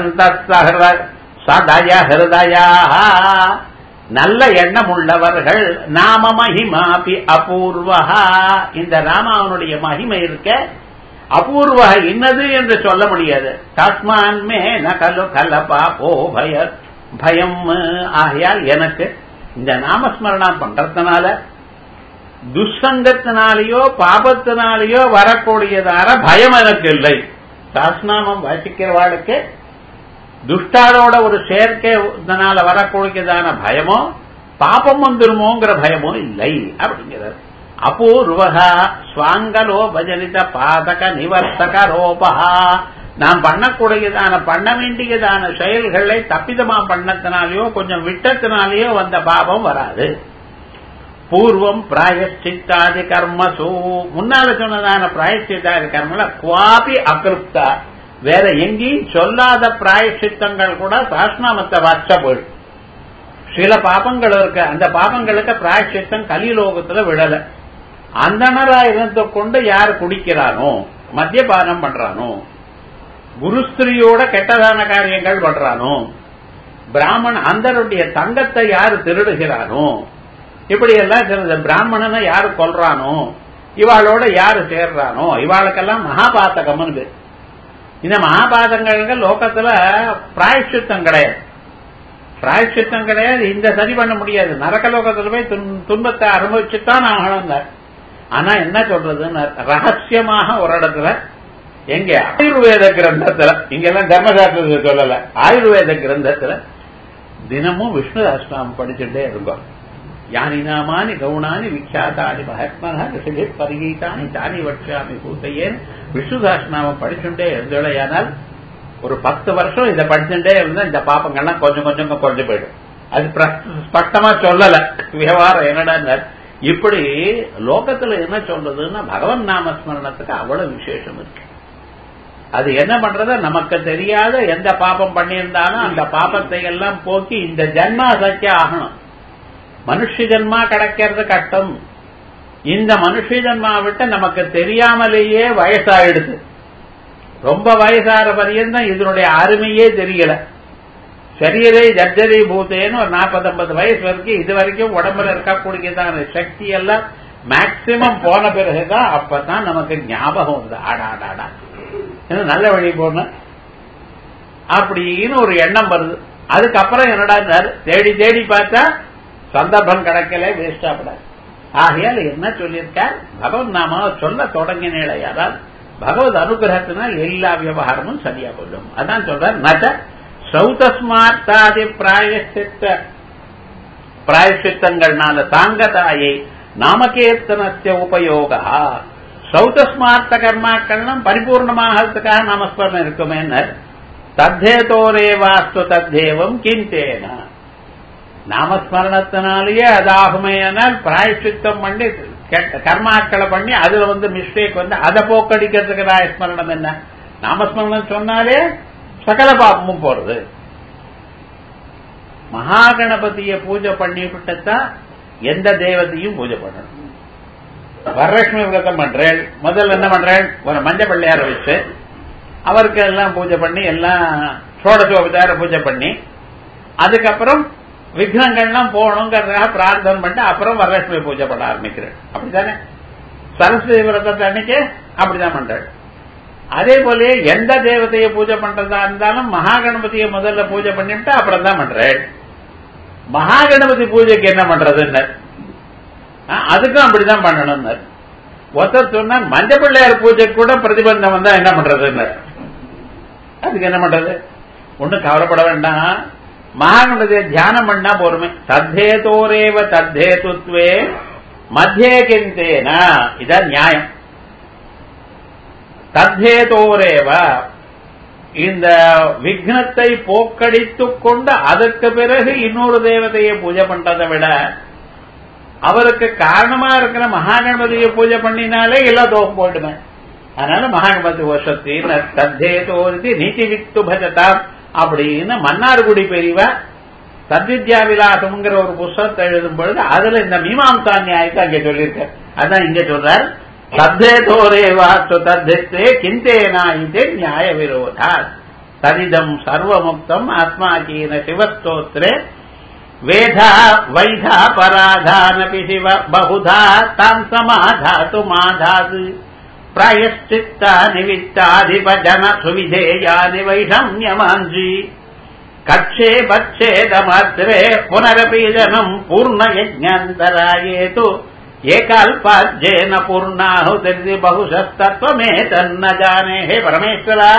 சதய ஹிருதயா நல்ல எண்ணம் உள்ளவர்கள் நாம மகிமாபி அபூர்வஹா இந்த ராமாவனுடைய மகிமை இருக்க அபூர்வ என்னது என்று சொல்ல முடியாது தஸ்மான்மே நகலு கலபா போ பய பயம் ஆகையால் எனக்கு இந்த நாமஸ்மரணம் பண்றதுனால துஷ்சங்கத்தினாலேயோ பாபத்தினாலேயோ வரக்கூடியதான பயம் எனக்கு இல்லை சாஸ்நாமம் வாசிக்கிறவாளுக்கு துஷ்டாரோட ஒரு சேர்க்கைனால வரக்கூடியதான பயமோ பாபம் வந்துருமோங்கிற பயமோ இல்லை அப்படிங்கிறார் அபூர்வகா ஸ்வாங்கலோ பஜனித பாதக நிவர்த்தக ரோபகா நாம் பண்ணக்கூடியதான பண்ண வேண்டியதான செயல்களை தப்பிதமா பண்ணத்தினாலேயோ கொஞ்சம் விட்டத்தினாலேயோ வந்த பாபம் வராது பூர்வம் பிராயச்சித்தாதி கர்மசு முன்னால சொன்னதான பிராயச்சித்தாதி கர்மல குவாபி அகிருப்தா வேற எங்கேயும் சொல்லாத பிராயச்சித்தங்கள் கூட சாஸ்நாமத்தை வாச்ச போயிடும் சில பாபங்கள் இருக்கு அந்த பாபங்களுக்கு பிராயச்சித்தம் கலிலோகத்துல விடல அந்தனரா இருந்து கொண்டு யார் குடிக்கிறானோ மத்தியபானம் பண்றானோ குருஸ்திரியோட கெட்டதான காரியங்கள் பண்றானோ பிராமண அந்தருடைய தங்கத்தை யாரு திருடுகிறானோ இப்படி எல்லாம் சில பிராமணனை யாரு கொல்றானோ இவாளோட யாரு சேர்றானோ இவாளுக்கெல்லாம் மகாபாத்தகம்னு பேர் இந்த மகாபாதங்கள் லோகத்துல பிராயச்சித்தம் கிடையாது பிராயச்சித்தம் கிடையாது இந்த சரி பண்ண முடியாது நரக லோகத்துல போய் துன்பத்தை அனுபவிச்சுத்தான் ஆகணும் ஆனா என்ன சொல்றதுன்னு ரகசியமாக ஒரு இடத்துல எங்க ஆயுர்வேத கிரந்தத்துல இங்கெல்லாம் தர்மசாஸ்திரத்தை சொல்லல ஆயுர்வேத கிரந்தத்துல தினமும் விஷ்ணு ராஷ்டிரம் படிச்சுட்டே இருக்கும் யானி நாமானி கவுனானி விக்யாதானி மகாத்மனா ரிஷிபி பரிகீதானி தானி வட்சாமி பூத்தையேன் விஷ்ணுதாஸ் படிச்சுட்டே இருந்தோடையானால் ஒரு பத்து வருஷம் இதை படிச்சுட்டே இருந்தா இந்த பாப்பங்கள்லாம் கொஞ்சம் கொஞ்சம் குறைஞ்சு போயிடும் அது ஸ்பஷ்டமா சொல்லல விவகாரம் என்னடா இப்படி லோகத்துல என்ன சொல்றதுன்னா பகவன் நாமஸ்மரணத்துக்கு அவ்வளவு விசேஷம் இருக்கு அது என்ன பண்றது நமக்கு தெரியாத எந்த பாப்பம் பண்ணியிருந்தாலும் அந்த பாப்பத்தை எல்லாம் போக்கி இந்த ஜன்மா சக்கிய ஆகணும் மனுஷ ஜன்மா கிடைக்கிறது கஷ்டம் இந்த மனுஷ ஜன்மா விட்டு நமக்கு தெரியாமலேயே வயசாயிடுது ரொம்ப வயசாற பரியந்தம் இதனுடைய அருமையே தெரியல சரீரை ஜர்ஜரி பூத்தேன்னு ஒரு நாற்பது ஐம்பது வயசு வரைக்கும் இது வரைக்கும் உடம்புல இருக்கக்கூடியதான சக்தி எல்லாம் மேக்சிமம் போன பிறகுதான் அப்பதான் நமக்கு ஞாபகம் வருது ஆடாடாடா நல்ல வழி போன அப்படின்னு ஒரு எண்ணம் வருது அதுக்கப்புறம் என்னடா தேடி தேடி பார்த்தா சந்தர்ப்பம் கிடைக்கல வேஸ்டா படாது ஆகையால் என்ன சொல்லியிருக்கார் பகவத் நாம சொல்ல தொடங்கினேடையாதால் பகவத் அனுகிரகத்தினால் எல்லா விவகாரமும் சரியா போடும் அதான் சொல்றார் நச்ச சௌதஸ்மார்த்தாதி பிராயசித்த பிராயசித்தங்கள்னால தாங்கதாயை நாமகீர்த்தனத்திய உபயோகா சௌதஸ்மார்த்த கர்மாக்கள்லாம் பரிபூர்ணமாகிறதுக்காக நாமஸ்மரணம் இருக்குமே தத்தேதோரேவாஸ்து தத்தேவம் கிந்தேன நாமஸ்மரணத்தினாலேயே அதாகுமையானால் பிராயசித்தம் பண்ணி கர்மாக்களை பண்ணி அதுல வந்து மிஸ்டேக் வந்து அதை போக்கடிக்கிறதுக்கு ராயஸ்மரணம் என்ன நாமஸ்மரணம் சொன்னாலே சகல பாபமும் போறது மகாகணபதிய பூஜை பண்ணிவிட்டுத்தான் எந்த தெய்வத்தையும் பூஜை பண்ணணும் வரலட்சுமி விரதம் பண்றேன் முதல்ல என்ன பண்றேன் ஒரு மஞ்ச பிள்ளையார வச்சு அவருக்கு எல்லாம் பூஜை பண்ணி எல்லாம் சோடசோபச்சார பூஜை பண்ணி அதுக்கப்புறம் விக்னங்கள்லாம் போகணுங்கிறதுக்காக பிரார்த்தனை பண்ணிட்டு அப்புறம் வரலட்சுமி பூஜை பண்ண ஆரம்பிக்கிறேன் அப்படித்தானே சரஸ்வதி விரதத்தை அன்னைக்கு அப்படிதான் பண்றேன் அதே போல எந்த தேவதையை பூஜை பண்றதா இருந்தாலும் மகாகணபதியை முதல்ல பூஜை பண்ணிட்டு அப்புறம் தான் பண்றேன் மகாகணபதி பூஜைக்கு என்ன பண்றதுன்னு அதுக்கும் அப்படிதான் பண்ணணும்னு ஒருத்தர் சொன்னா மஞ்ச பிள்ளையார் பூஜைக்கு கூட பிரதிபந்தம் வந்தா என்ன பண்றதுன்னு அதுக்கு என்ன பண்றது ஒன்னும் கவலைப்பட வேண்டாம் மகாகணபதியை தியானம் பண்ணா போருமே தத்தேதோரேவ தத்தேதுத்வே மத்தியே கிந்தேனா இதான் நியாயம் தத்தேதோரேவ இந்த விக்னத்தை போக்கடித்துக் கொண்டு அதற்கு பிறகு இன்னொரு தேவதையை பூஜை பண்றதை விட அவருக்கு காரணமா இருக்கிற மகாகணபதியை பூஜை பண்ணினாலே எல்லாம் தோகம் போயிடுமே அதனால மகாகணபதி வருஷத்தி தத்தேதோதி நீதி வித்து பஜதாம் அப்படின்னு மன்னார்குடி பெரியவா சத்வித்யா விலாசம்ங்கிற ஒரு புஸ்தகத்தை எழுதும் பொழுது அதுல இந்த மீமாம்சா நியாயத்தை அங்க சொல்லியிருக்க அதான் இங்க சொல்றார் தத்தேதோரே வாஸ்து தத்தே கிந்தேனா இது நியாய விரோதா தரிதம் சர்வமுக்தம் ஆத்மாக்கீன சிவஸ்தோத்திரே வேதா வைதா பராதானபி சிவ பகுதா தாம் சமாதாத்து மாதாது பிராயஷ்சித்தா நிவித்தாதிபஜன சுவிதேயானி வைஷம்யமாஞ்சி கட்சே பச்சேதமாத்திரே புனரபீஜனம் பூர்ண யஜ்ஞாந்தராயேது ஏகால்பாஜ்யேன பூர்ணாஹுதி பகுஷத்தத்வமே தன்ன ஜானே ஹே பரமேஸ்வரா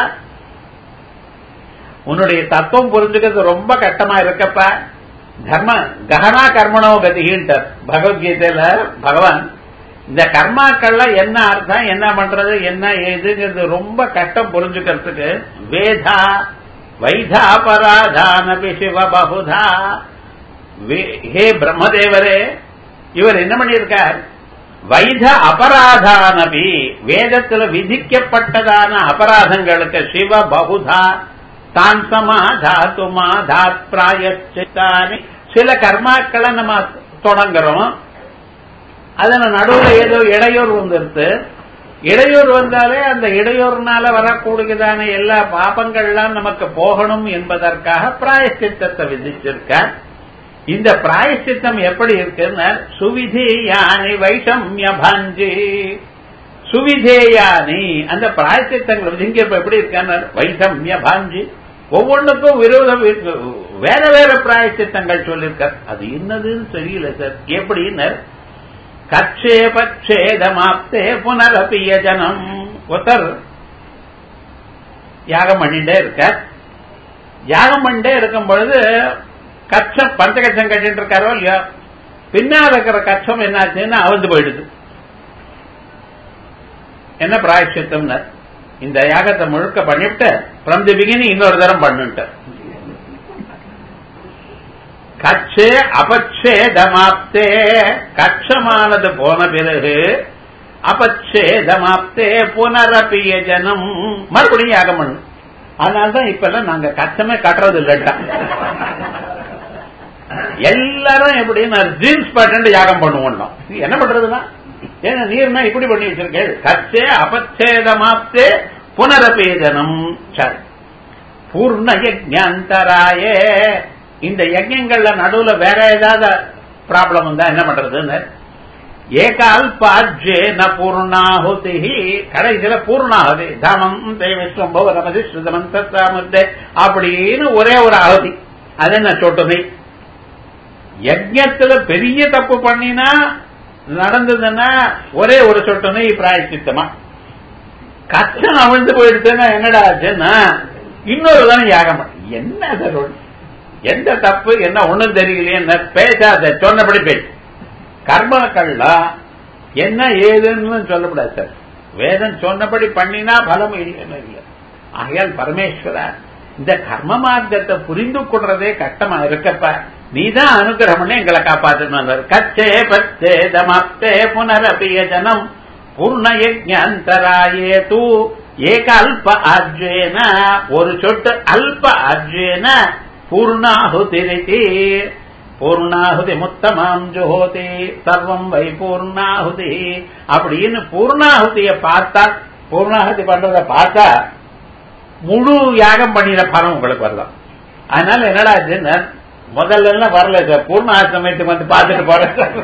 உன்னுடைய தத்துவம் புரிஞ்சுக்கிறது ரொம்ப கஷ்டமா இருக்கப்பா தர்ம ககனா கர்மணோ கதிகின்றார் பகவத்கீதையில பகவான் இந்த கர்மாக்கள்ல என்ன அர்த்தம் என்ன பண்றது என்ன ஏதுங்கிறது ரொம்ப கஷ்டம் புரிஞ்சுக்கிறதுக்கு வேதா வைதா பராதானபி சிவ பகுதா ஹே பிரம்மதேவரே இவர் என்ன பண்ணியிருக்கார் வைத அபராதானபி வேதத்துல விதிக்கப்பட்டதான அபராதங்களுக்கு சிவ பகுதா தான் சமாதாத்து மாதாத் பிராயச்சித்தானி சில கர்மாக்களை நம்ம தொடங்குறோம் அதுல நடுவுல ஏதோ இடையூறு வந்துருது இடையூறு வந்தாலே அந்த இடையூறுனால வரக்கூடியதான எல்லா பாபங்கள்லாம் நமக்கு போகணும் என்பதற்காக பிராயசித்தத்தை விதிச்சிருக்கார் இந்த பிராயசித்தம் எப்படி இருக்குன்னா சுவிதேயானி வைஷம்ய பாஞ்சி சுவிதேயானி அந்த பிராயசித்தங்கள் விதிங்க எப்படி இருக்கான்னு வைஷம்ய பாஞ்சி ஒவ்வொன்றுக்கும் விரோத வேற வேற பிராயசித்தங்கள் சொல்லியிருக்கார் அது என்னதுன்னு தெரியல சார் எப்படின்னு கட்சே பட்சேதமாப்தே புனரபிய ஜனம் ஒருத்தர் யாகம் பண்ணிட்டே இருக்க யாகம் பண்ணிட்டே இருக்கும் பொழுது கச்சம் பஞ்சகச்சம் கட்டிட்டு இருக்காரோ இல்லையோ பின்னால் இருக்கிற கச்சம் என்னாச்சுன்னா அவிழ்ந்து போயிடுது என்ன பிராயச்சித்தம்னு இந்த யாகத்தை முழுக்க பண்ணிவிட்டு ஃப்ரம் தி பிகினிங் இன்னொரு தரம் பண்ணுட்டார் கச்சே அபச்சேதமாப்தே கட்சமானது போன பிறகு அபச்சேதமாப்தே புனரப்பிய ஜனம் மறுபடியும் யாகம் பண்ணு அதனால்தான் இப்ப எல்லாம் நாங்க கச்சமே கட்டுறது இல்லட்டா எல்லாரும் எப்படின்னா ஜீன்ஸ் பேட்டன்ட் யாகம் பண்ணுவோம் என்ன பண்றதுன்னா ஏன்னா நீர்னா இப்படி பண்ணி வச்சிருக்கேன் கச்சே அபச்சேதமாப்தே புனரபேதனம் சரி பூர்ண யஜ்ஞாந்தராயே இந்த யஜ்யங்கள்ல நடுவுல வேற ஏதாவது ப்ராப்ளம் வந்தா என்ன பண்றதுன்னு ஏகால்பாஜ்யே ந பூர்ணாಹುತಿ கடைசியில பூர்ணாகுதி தாமம் தேவிஸ்வம் பவரமதி ஸ்ருதமந்தே அப்படின்னு ஒரே ஒரு ஆகுதி அது என்ன சொட்டுமை யஜ்யத்துல பெரிய தப்பு பண்ணினா நடந்ததுன்னா ஒரே ஒரு சொட்டுமை பிராயச்சித்தமா கச்சம் அவிழ்ந்து போயிடுச்சுன்னா என்னடா ஆச்சுன்னா இன்னொரு தானே யாகம் பண்ண என்ன சார் எந்த தப்பு என்ன ஒண்ணும் தெரியலையே பேசாத சொன்னபடி பேசு கர்மாக்கள்லாம் என்ன ஏதுன்னு சொல்லக்கூடாது சார் வேதம் சொன்னபடி பண்ணினா பலம் இல்லைன்னு இல்லை ஆகையால் பரமேஸ்வரா இந்த கர்ம மார்க்கத்தை புரிந்து கொள்றதே கஷ்டமா இருக்கப்ப நீதான் அனுகிரகம் பண்ணி எங்களை காப்பாற்றணும் கச்சே பச்சே தமப்தே புனரபிய ஜனம் பூர்ண யஜ்ஞாந்தராயே தூ ஏக அல்ப ஆஜ்வேன ஒரு சொட்டு அல்ப ஆஜ்வேன பூர்ணாಹುತಿரிதி பூர்ணாಹುதி முத்தமாம் ஜோதி சர்வம் வை பூர்ணாಹುதி அப்படின்னு பூர்ணாಹುதிய பார்த்தா பூர்ணாಹುதி பண்றத பார்த்தா முழு யாகம் பண்ணின பலம் உங்களுக்கு வரலாம் அதனால என்னடா ஆச்சுன்னா முதல்ல எல்லாம் வரல சார் பூர்ணாஹ சமயத்துக்கு வந்து பார்த்துட்டு போறேன்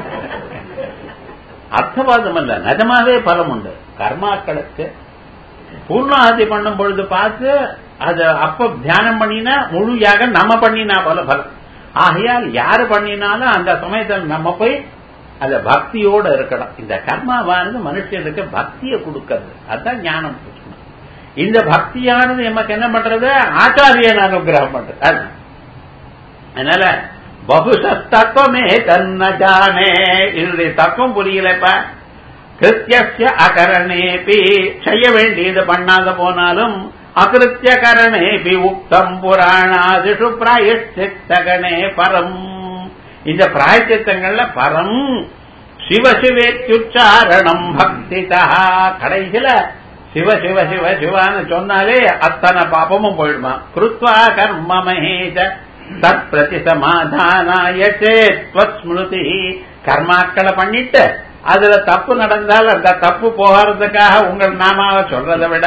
அர்த்தவாதம் அல்ல நிஜமாவே பலம் உண்டு கர்மாக்களுக்கு பூர்ணாஹதி பண்ணும் பொழுது பார்த்து அது அப்ப தியானம் பண்ணினா முழு யாகம் நம்ம பண்ணினா போல பலம் ஆகையால் யாரு பண்ணினாலும் அந்த சமயத்தில் நம்ம போய் அந்த பக்தியோட இருக்கணும் இந்த கர்மாவானது மனுஷனுக்கு பக்தியை கொடுக்கறது அதுதான் ஞானம் இந்த பக்தியானது நமக்கு என்ன பண்றது ஆச்சாரியன் அனுகிரகம் பண்றது அதனால பகுசத்தத்துவமே தன்ன ஜானே இதனுடைய தத்துவம் புரியலப்ப கிருத்திய அகரணேபி செய்ய வேண்டியது பண்ணாத போனாலும் அகிருத்திய கரணேபி உக்தம் புராணாதிஷு பிராயச்சித்தகனே பரம் இந்த பிராயச்சித்தங்கள்ல பரம் சிவசிவேத்யுச்சாரணம் பக்திதா கடைசியில சிவ சிவ சிவ சிவான்னு சொன்னாலே அத்தனை பாப்பமும் போயிடுமா கிருத்வா கர்ம மகேஜ தத் பிரதி சமாதானாய ஸ்மிருதி கர்மாக்களை பண்ணிட்டு அதுல தப்பு நடந்தால் அந்த தப்பு போகிறதுக்காக உங்கள் நாமாவை சொல்றதை விட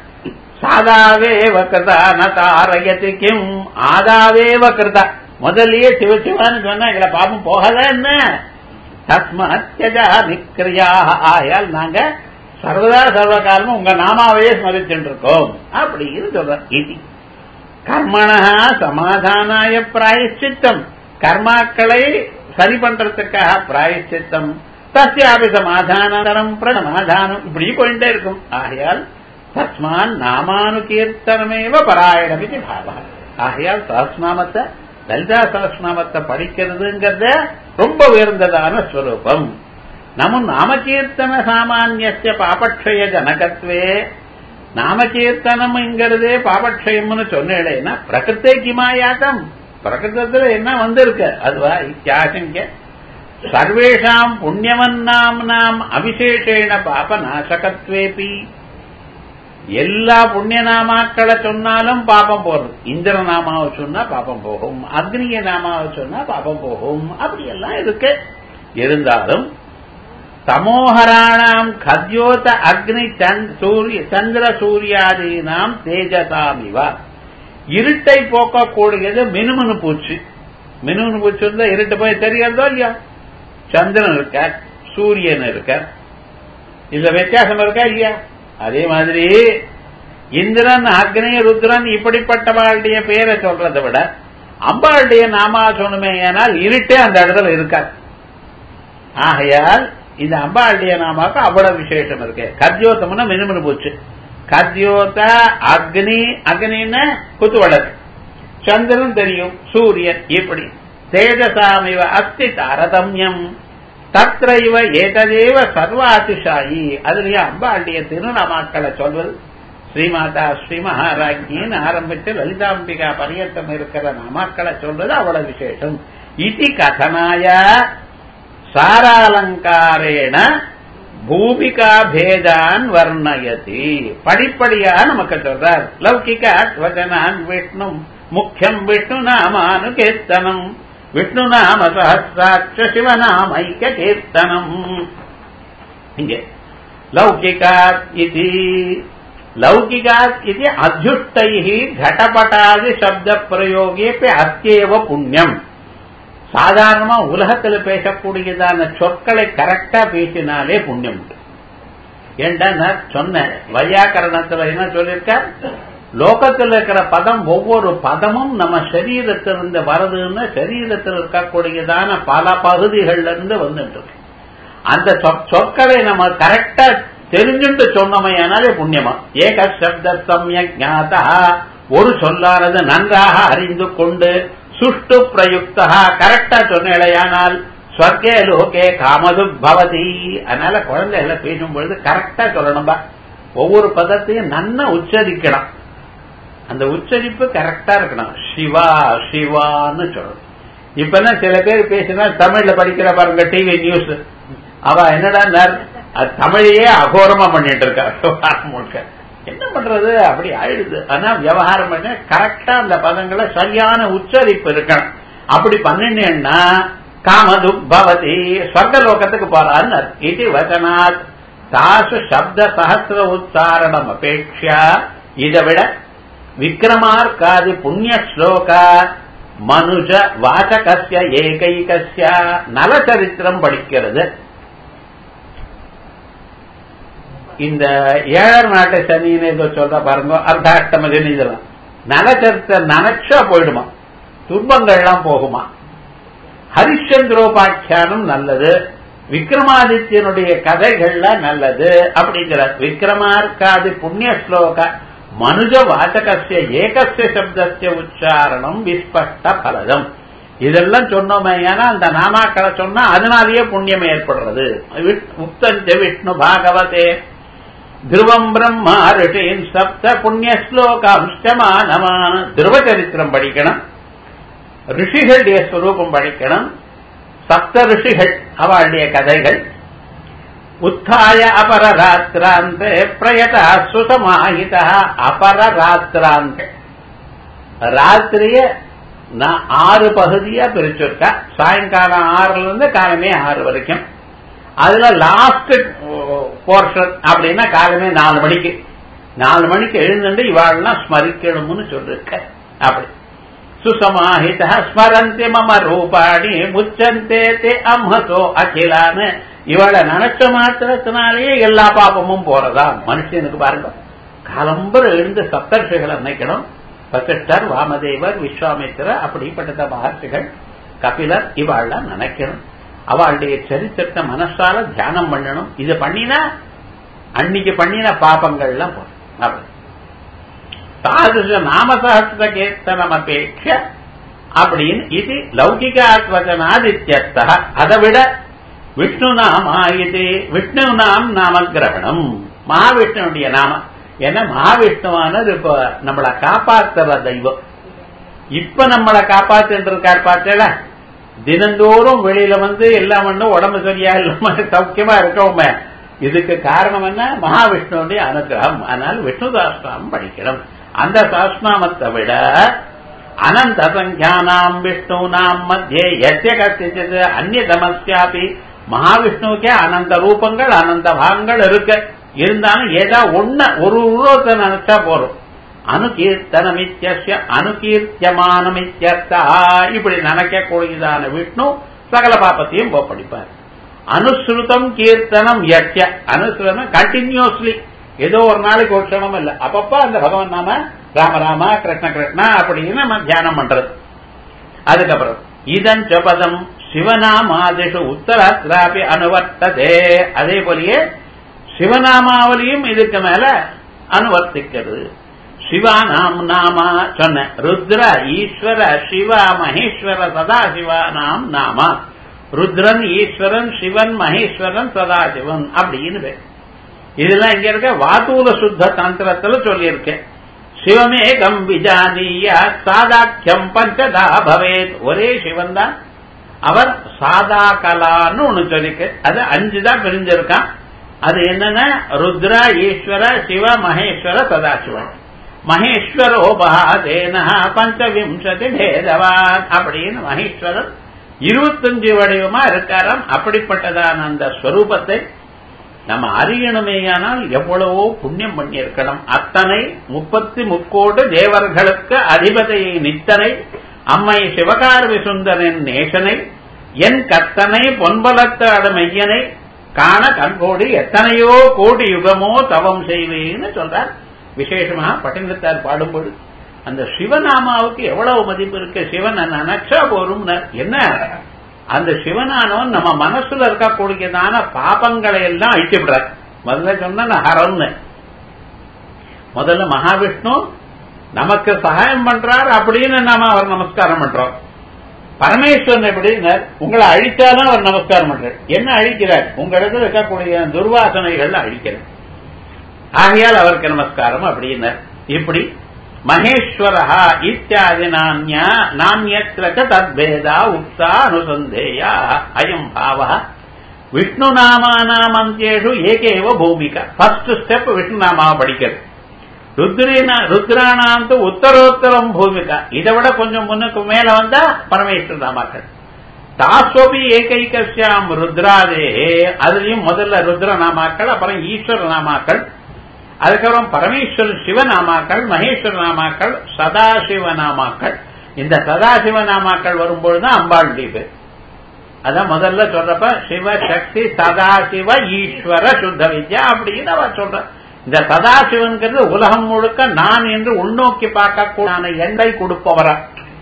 சாதாவேவ கிருதா ந தாரயதி கிம் ஆதாவேவ கிருதா முதல்லயே சிவ சிவான்னு சொன்னா எங்களை பாப்பம் போகாத என்ன தஸ்மத்யஜா நிக்கிரியா ஆயால் நாங்க சர்வதா சர்வகாலமும் உங்க நாமாவையே ஸ்மரிச்சுட்டு இருக்கோம் அப்படின்னு சொல்ற இது கர்மண சமாதானாய பிராயச்சித்தம் கர்மாக்களை சரி பண்றதுக்காக பிராயச்சித்தம் தஸ்யாபி சமாதானம் பிரசமாதானம் இப்படி போயிட்டே இருக்கும் ஆகையால் தஸ்மான் நாமானுகீர்த்தனமேவ பராயணம் இது பாவா ஆகையால் சஹஸ்நாமத்தை லலிதா சஹஸ்நாமத்தை படிக்கிறதுங்கிறத ரொம்ப உயர்ந்ததான ஸ்வரூபம் நமு நாமகீர்த்தன சாமானிய பாபக்ஷய ஜனகத்வே நாமகீர்த்தனம்ங்கிறதே பாபக்ஷயம்னு சொன்னேன்னா பிரகிருத்தே கிமாயாத்தம் பிரகிருத்தத்துல என்ன வந்திருக்கு அதுவா இத்தியாசங்க சர்வேஷாம் புண்ணியவன்னாம் நாம் அவிசேஷேண பாப நாசகத்வேபி எல்லா புண்ணிய நாமாக்களை சொன்னாலும் பாபம் போறது இந்திர நாமாவை சொன்னா பாபம் போகும் அக்னிய நாமாவை சொன்னா பாபம் போகும் அப்படி எல்லாம் இருக்கு இருந்தாலும் தமோஹராணாம் கத்யோத அக்னி சூரிய சந்திர சூரியாதீனாம் தேஜசாமிவா இருட்டை போக்கக்கூடியது மினுமினு பூச்சி மினுமினு பூச்சி இருந்தா இருட்டு போய் தெரியறதோ இல்லையா சந்திரன் இருக்க சூரியன் இருக்க இதுல வித்தியாசம் இருக்கா இல்லையா அதே மாதிரி இந்திரன் அக்னி ருத்ரன் இப்படிப்பட்டவாளுடைய பெயரை சொல்றதை விட அம்பாளுடைய நாமா சொன்னுமே ஏனால் இருட்டே அந்த இடத்துல இருக்காது ஆகையால் இந்த அம்பாளுடைய நாமாவுக்கு அவ்வளவு விசேஷம் இருக்கு கத்யோத்தம்னா மினுமினு போச்சு கத்யோத அக்னி அக்னின்னு குத்துவளர் சந்திரன் தெரியும் சூரியன் இப்படி தேஜசாமிவ அஸ்தி தாரதமியம் தத்ரைவ ஏததேவ சர்வாதிஷாயி அதுலயே அம்பாண்டிய திருநாமாக்களை சொல்வது ஸ்ரீமாதா ஸ்ரீ மகாராஜின்னு ஆரம்பிச்சு லலிதாம்பிகா பரியட்டம் இருக்கிற நாமாக்களை சொல்றது அவ்வளவு விசேஷம் இதி கதனாய சாராலங்காரேண பூமிகா பேதான் வர்ணயதி படிப்படியா நமக்கு சொல்றார் லௌகிக வச்சனான் விஷ்ணு முக்கியம் விஷ்ணு நாமானு கீர்த்தனம் விஷ்ணு நாம சஹசிராட்ச சிவநாம ஐக்கிய கீர்த்தனம் இங்கே லௌகிகாத் இது லௌகிகாத் இது அத்யுஷ்டை கடபட்டாதி சப்த பிரயோகே அத்தியேவ புண்ணியம் சாதாரணமா உலகத்துல பேசக்கூடியதான சொற்களை கரெக்டா பேசினாலே புண்ணியம் உண்டு ஏன்டா நான் சொன்னேன் வையாக்கரணத்துல என்ன சொல்லியிருக்கார் லோகத்தில் இருக்கிற பதம் ஒவ்வொரு பதமும் நம்ம சரீரத்திலிருந்து வருதுன்னு சரீரத்தில் இருக்கக்கூடியதான பல பகுதிகள்ல இருந்து வந்துட்டு இருக்கு அந்த சொற்களை நம்ம கரெக்டா தெரிஞ்சுட்டு சொன்னமையானாலே புண்ணியமா ஏக சப்த சமயஜாதா ஒரு சொல்லானது நன்றாக அறிந்து கொண்டு சுஷ்டு பிரயுக்தா கரெக்டா சொன்னேலையானால் ஸ்வர்கே லோகே காமது பவதி அதனால குழந்தைகளை பேசும்பொழுது கரெக்டா சொல்லணும்பா ஒவ்வொரு பதத்தையும் நன்னா உச்சரிக்கணும் அந்த உச்சரிப்பு கரெக்டா இருக்கணும் சிவா சிவான்னு சொல்லணும் இப்ப சில பேர் பேசினா தமிழ்ல படிக்கிற பாருங்க டிவி நியூஸ் அவ என்னடா தமிழையே அகோரமா பண்ணிட்டு இருக்கா முழுக்க என்ன பண்றது அப்படி ஆயிடுது ஆனா விவகாரம் பண்ண கரெக்டா அந்த பதங்களை சரியான உச்சரிப்பு இருக்கணும் அப்படி பண்ணினேன்னா காமது பவதி ஸ்வர்கலோகத்துக்கு போறான்னு இது வச்சனாத் தாசு சப்த சகசிர உச்சாரணம் அபேட்சா இதை விட விக்ரமார்க்காதி புண்ணிய ஸ்லோக மனுஜ வாசகசிய ஏகைகசிய நலச்சரித்திரம் படிக்கிறது இந்த ஏழர் நாட்டு சனின்னு ஏதோ சொல்ற பாருங்க அர்த்தாஷ்டம சனி இதெல்லாம் நலச்சரித்திரம் நினைச்சா போயிடுமா துன்பங்கள்லாம் போகுமா ஹரிச்சந்திரோபாக்கியானம் நல்லது விக்ரமாதித்யனுடைய கதைகள்ல நல்லது அப்படிங்கிறார் விக்ரமார்க்காதி புண்ணிய ஸ்லோக மனுஜ வாசகசிய ஏகசிய சப்தசிய உச்சாரணம் விஸ்பஷ்ட பலதம் இதெல்லாம் சொன்னோமே ஏன்னா அந்த நாமாக்களை சொன்னா அதனாலேயே புண்ணியம் ஏற்படுறது உத்தஞ்ச விஷ்ணு பாகவதே துருவம் பிரம்மா ரிஷின் சப்த புண்ணிய ஸ்லோகாம்சமானமான துருவ சரித்திரம் படிக்கணும் ரிஷிகளுடைய ஸ்வரூபம் படிக்கணும் சப்த ரிஷிகள் அவளுடைய கதைகள் உத்தாய அபரராத்திராந்தே பிரயத சுசமாஹித அபரராத்திராந்தே ராத்திரிய நான் ஆறு பகுதியா பிரிச்சிருக்கா சாயங்காலம் ஆறுல இருந்து காலமே ஆறு வரைக்கும் அதுல லாஸ்ட் போர்ஷன் அப்படின்னா காலமே நாலு மணிக்கு நாலு மணிக்கு எழுந்துட்டு இவாள்லாம் ஸ்மரிக்கணும்னு சொல்லிருக்க அப்படி சுசமாஹித ஸ்மரந்தி மம ரூபாணி முச்சந்தே தே அம்ஹசோ அகிலான்னு இவளை நினைச்ச மாத்திரத்தினாலேயே எல்லா பாபமும் போறதா மனுஷனுக்கு பாருங்க காலம்பர எழுந்து சப்தர்ஷிகளை நினைக்கணும் பசிஷ்டர் வாமதேவர் விஸ்வாமித்திரர் அப்படிப்பட்ட மகர்ஷிகள் கபிலர் இவாள்லாம் நினைக்கணும் அவளுடைய சரித்திரத்தை மனசால தியானம் பண்ணணும் இது பண்ணினா அன்னைக்கு பண்ணின பாபங்கள்லாம் போகும் அப்படி தாதுஷ நாமசஹஸ்ர கீர்த்தனம் அபேட்ச அப்படின்னு இது லௌகிகாத்வச்சனாதித்யர்த்த அதை விட விஷ்ணு நாமா இது விஷ்ணு நாம் நாம கிரகணம் மகாவிஷ்ணுடைய நாமம் ஏன்னா மகாவிஷ்ணுவானது இப்ப நம்மளை காப்பாத்துற தெய்வம் இப்ப நம்மளை காப்பாத்துட்டு இருக்கார் பார்த்தல தினந்தோறும் வெளியில வந்து எல்லாம் பண்ண உடம்பு சரியா இல்லாம சௌக்கியமா இருக்கவுமே இதுக்கு காரணம் என்ன மகாவிஷ்ணுடைய அனுகிரகம் அதனால விஷ்ணு சாஸ்திரம் படிக்கணும் அந்த சாஸ்திரநாமத்தை விட அனந்த சங்கியானாம் விஷ்ணு நாம் மத்திய எத்திய கத்திச்சது அந்நிய தமஸ்யாபி மகாவிஷ்ணுவுக்கே அனந்த ரூபங்கள் அனந்த பாகங்கள் இருக்கு இருந்தாலும் ஏதா ஒண்ணு ஒரு உருவத்தை நினைச்சா போறோம் அனுகீர்த்தனமித்ய அனுகீர்த்தியமானமித்யர்த்தா இப்படி நினைக்கக்கூடியதான விஷ்ணு சகல பாப்பத்தையும் போப்படிப்பார் அனுஸ்ருதம் கீர்த்தனம் யட்ய அனுஸ்ருதம் கண்டினியூஸ்லி ஏதோ ஒரு நாளைக்கு ஒரு க்ஷணம் இல்ல அப்பப்ப அந்த பகவான் நாம ராம ராமா கிருஷ்ண கிருஷ்ணா அப்படின்னு நம்ம தியானம் பண்றது அதுக்கப்புறம் இதன் பதம் சிவநாமாதிஷு உத்தராத்திராபி அனுவர்த்ததே அதே போலயே சிவநாமாவலியும் இதுக்கு மேல அனுவர்த்திக்கிறது சிவானாம் நாமா சொன்ன ருத்ர ஈஸ்வர சிவா மகேஸ்வர சதாசிவா நாம் நாமா ருத்ரன் ஈஸ்வரன் சிவன் மகேஸ்வரன் சதாசிவன் அப்படின்னு பேர் இதெல்லாம் இங்க இருக்க வாத்தூல சுத்த தந்திரத்துல சொல்லியிருக்கேன் சிவமேகம் விஜானீய சாதாக்கியம் பஞ்சதா பவேத் ஒரே சிவன் தான் அவர் சாதா கலான்னு ஒண்ணு சொல்லிருக்கு அது அஞ்சு தான் பிரிஞ்சிருக்கான் அது என்னன்னா ருத்ரா ஈஸ்வர சிவ மகேஸ்வர சதாசிவன் மகேஸ்வரோபாதேன பஞ்சவிம்சதி பேதவான் அப்படின்னு மகேஸ்வரன் இருபத்தஞ்சு வடிவமா இருக்காராம் அப்படிப்பட்டதான அந்த ஸ்வரூபத்தை நம்ம அறியணுமேயானால் எவ்வளவோ புண்ணியம் பண்ணியிருக்கணும் அத்தனை முப்பத்தி முக்கோடு தேவர்களுக்கு அதிபதியை நித்தனை அம்மை சிவகார்வி சுந்தரன் நேசனை என் கத்தனை பொன்பலத்த அடமையனை காண கண்கோடி எத்தனையோ கோடி யுகமோ தவம் செய்வேன்னு சொல்றார் விசேஷமா பட்டினத்தார் பாடும்போது அந்த சிவநாமாவுக்கு எவ்வளவு மதிப்பு இருக்கு சிவன் நினைச்சா போரும் என்ன அந்த சிவனானவன் நம்ம மனசுல இருக்கக்கூடியதான பாபங்களை எல்லாம் அழிச்சு விடுறார் முதல்ல சொன்ன ஹரம்னு முதல்ல மகாவிஷ்ணு நமக்கு சகாயம் பண்றார் அப்படின்னு நாம அவர் நமஸ்காரம் பண்றோம் பரமேஸ்வரன் எப்படின்னு உங்களை அழிச்சாதான் அவர் நமஸ்காரம் பண்றார் என்ன அழிக்கிறார் உங்க இடத்துல இருக்கக்கூடிய துர்வாசனைகள் அழிக்கிறார் ஆகையால் அவருக்கு நமஸ்காரம் அப்படின்னார் இப்படி மகேஸ்வரா இத்தியாதி நானிய நானியத்திரக தத்பேதா உக்தா அனுசந்தேயா அயம் பாவ விஷ்ணு நாமானாமந்தேஷு ஏகேவ பூமிகா ஃபர்ஸ்ட் ஸ்டெப் விஷ்ணு நாமாவை படிக்கிறது ருத்ரீனா ருத்ரானாந்து உத்தரோத்தரம் பூமிகா இதை விட கொஞ்சம் முன்னுக்கு மேல வந்தா பரமேஸ்வர நாமாக்கள் தாஸ்வபி ஏகைக்கசியாம் ருத்ராதே அதுலயும் முதல்ல ருத்ர நாமாக்கள் அப்புறம் ஈஸ்வர நாமாக்கள் அதுக்கப்புறம் பரமேஸ்வரன் சிவநாமாக்கள் மகேஸ்வர நாமாக்கள் சதாசிவ நாமாக்கள் இந்த சதாசிவ நாமாக்கள் வரும்பொழுது அம்பாள் தீபு அதான் முதல்ல சொல்றப்ப சிவ சக்தி சதாசிவ ஈஸ்வர சுத்த வித்யா அப்படின்னு அவர் சொல்ற இந்த சதாசிவன்கிறது உலகம் முழுக்க நான் என்று உள்நோக்கி பார்க்கக்கூடிய எண்ணை கொடுப்பவரா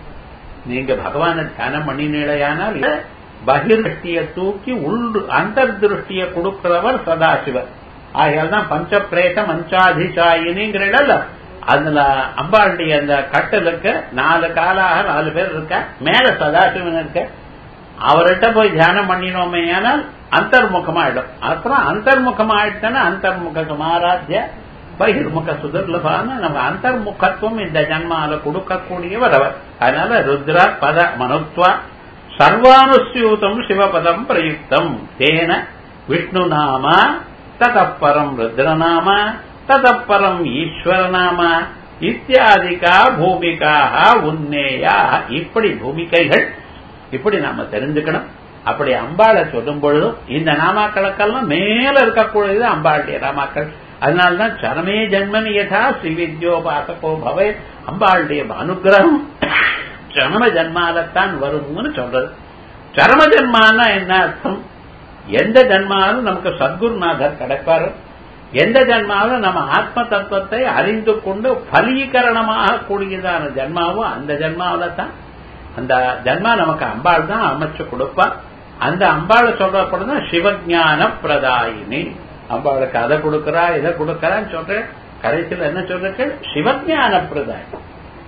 நீங்க பகவான தியானம் பண்ணினீழையானால் பகிர்ஷ்டிய தூக்கி உள் அந்தர் திருஷ்டிய கொடுக்கிறவர் சதாசிவர் ஆகையால் தான் பஞ்ச பிரேத மஞ்சாதிசாயினிங்கிறல அதுல அம்பாளுடைய அந்த கட்டலுக்கு நாலு காலாக நாலு பேர் இருக்க மேல சதாசிவன் இருக்க அவர்கிட்ட போய் தியானம் பண்ணினோமே ஆனால் அந்தர்முகமாயிடும் அப்புறம் அந்தர்முகமாயிட்டனா அந்தர்முக ஆராத்திய பகிர்முக சுதர்லபான நம்ம அந்தர்முகத்துவம் இந்த ஜன்மால கொடுக்கக்கூடியவர் அவர் அதனால ருத்ரா பத மனுத்வா சர்வானுசியூதம் சிவபதம் பிரயுக்தம் தேன விஷ்ணு நாம ததப்பரம் ருத்ரநாம ததப்பரம் ஈஸ்வரநாம இத்தியாதிகா பூமிக்காக உன்னேயா இப்படி பூமிகைகள் இப்படி நாம தெரிஞ்சுக்கணும் அப்படி அம்பாளை சொல்லும் பொழுதும் இந்த நாமாக்களுக்கெல்லாம் மேல இருக்கக்கூடியது அம்பாளுடைய நாமாக்கள் அதனால்தான் சரமே ஜென்மன் யதா ஸ்ரீவித்யோபாசகோ பவே அம்பாளுடைய அனுகிரகம் சரம ஜன்மாலத்தான் வரும்னு சொல்றது சரம ஜன்மானா என்ன அர்த்தம் எந்த ஜன்மாலும் நமக்கு சத்குருநாதர் கிடைப்பாரு எந்த ஜன்மாவும் நம்ம ஆத்ம தத்துவத்தை அறிந்து கொண்டு பலீகரணமாக கூடியதான ஜன்மாவும் அந்த ஜன்மாவில தான் அந்த ஜன்மா நமக்கு அம்பாள் தான் அமைச்சு கொடுப்பா அந்த அம்பாளை சொல்றப்படும் சிவஞான பிரதாயினி அம்பாளுக்கு அதை கொடுக்கறா இதை கொடுக்கறான்னு சொல்றேன் கடைசியில் என்ன சொல்றேன் சிவஞான பிரதாயினி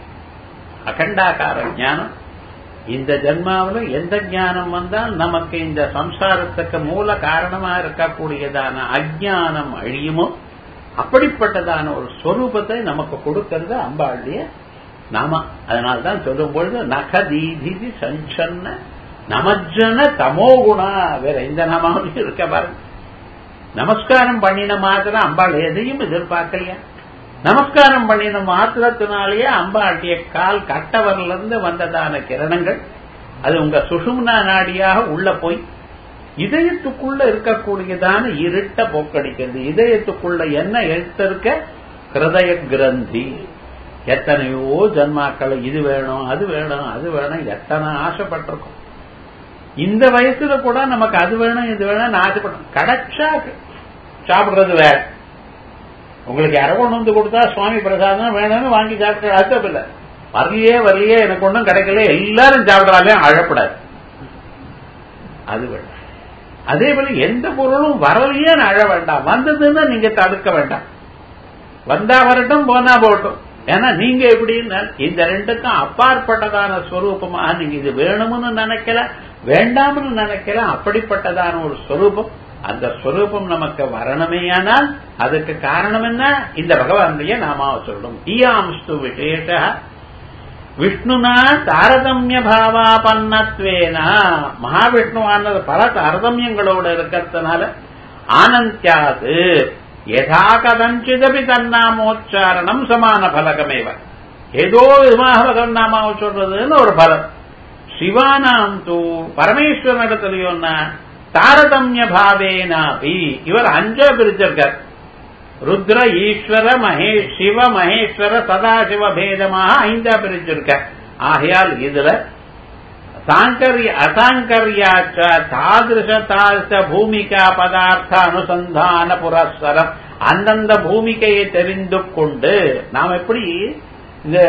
அகண்டாகார ஞானம் இந்த ஜென்மாவில் எந்த ஞானம் வந்தால் நமக்கு இந்த சம்சாரத்துக்கு மூல காரணமா இருக்கக்கூடியதான அஜானம் அழியுமோ அப்படிப்பட்டதான ஒரு ஸ்வரூபத்தை நமக்கு கொடுக்கிறது அம்பாளுடைய நாம அதனால்தான் சொல்லும் பொழுது நகதீதி சஞ்சன்ன நமஜன தமோகுணா வேற எந்த நாமாவும் இருக்க பாருங்க நமஸ்காரம் பண்ணின மாத்திரம் அம்பாள் எதையும் எதிர்பார்க்கலையா நமஸ்காரம் பண்ணின மாத்திரத்தினாலேயே அம்பாளுடைய கால் கட்டவரிலிருந்து இருந்து வந்ததான கிரணங்கள் அது உங்க சுஷும்னா நாடியாக உள்ள போய் இதயத்துக்குள்ள இருக்கக்கூடியதான இருட்ட போக்கடிக்கிறது இதயத்துக்குள்ள என்ன எழுத்திருக்க ஹிருதய கிரந்தி எத்தனையோ ஜன்மாக்கள் இது வேணும் அது வேணும் அது வேணும் எத்தனை ஆசைப்பட்டிருக்கும் இந்த வயசுல கூட நமக்கு அது வேணும் இது வேணும் ஆசைப்பட்டோம் கிடைச்சா சாப்பிடுறது வேற உங்களுக்கு யாரோ கொண்டு வந்து கொடுத்தா சுவாமி பிரசாதம் வேணும்னு வாங்கி சாப்பிட்டு அர்த்தம் இல்ல வரலையே வரலையே எனக்கு ஒன்றும் கிடைக்கல எல்லாரும் சாப்பிடறாலே அழப்படாது அது வேண்டாம் அதே போல எந்த பொருளும் வரலையே அழ வேண்டாம் வந்ததுன்னா நீங்க தடுக்க வேண்டாம் வந்தா வரட்டும் போனா போகட்டும் ஏன்னா நீங்க எப்படின்னா இந்த ரெண்டுக்கும் அப்பாற்பட்டதான ஸ்வரூபமாக நீங்க இது வேணும்னு நினைக்கல வேண்டாம்னு நினைக்கல அப்படிப்பட்டதான ஒரு ஸ்வரூபம் அந்த ஸ்வரூபம் நமக்கு வரணுமேயானால் அதுக்கு காரணம் என்ன இந்த பகவானுடைய நாமாவை சொல்லணும் ஈயாம்ஸ்து விசேஷ விஷ்ணுனா தாரதமிய பாவாபன்னத்வேனா மகாவிஷ்ணுவானது பல தாரதமியங்களோட இருக்கிறதுனால ஆனந்தியாது யதா கதஞ்சிதபி தன்னாமோச்சாரணம் சமான பலகமேவ ஏதோ விதமாக பகவன்னாமாவை சொல்றதுன்னு ஒரு பலம் சிவானாம் தூ பரமேஸ்வரனிடத்துலயோன்னா தாரதமிய பாவேனாபி இவர் அஞ்சா பிரிச்சிருக்கார் ருத்ர ஈஸ்வர மகேஷ் சிவ மகேஸ்வர சதாசிவ பேதமாக ஐந்தா பிரிச்சிருக்கார் ஆகையால் இதுல சாங்கர்ய அசாங்கர்யாச்ச தாதிருஷ தாதிருஷ பூமிகா பதார்த்த அனுசந்தான புரஸ்வரம் அந்தந்த பூமிகையை தெரிந்து கொண்டு நாம் எப்படி இந்த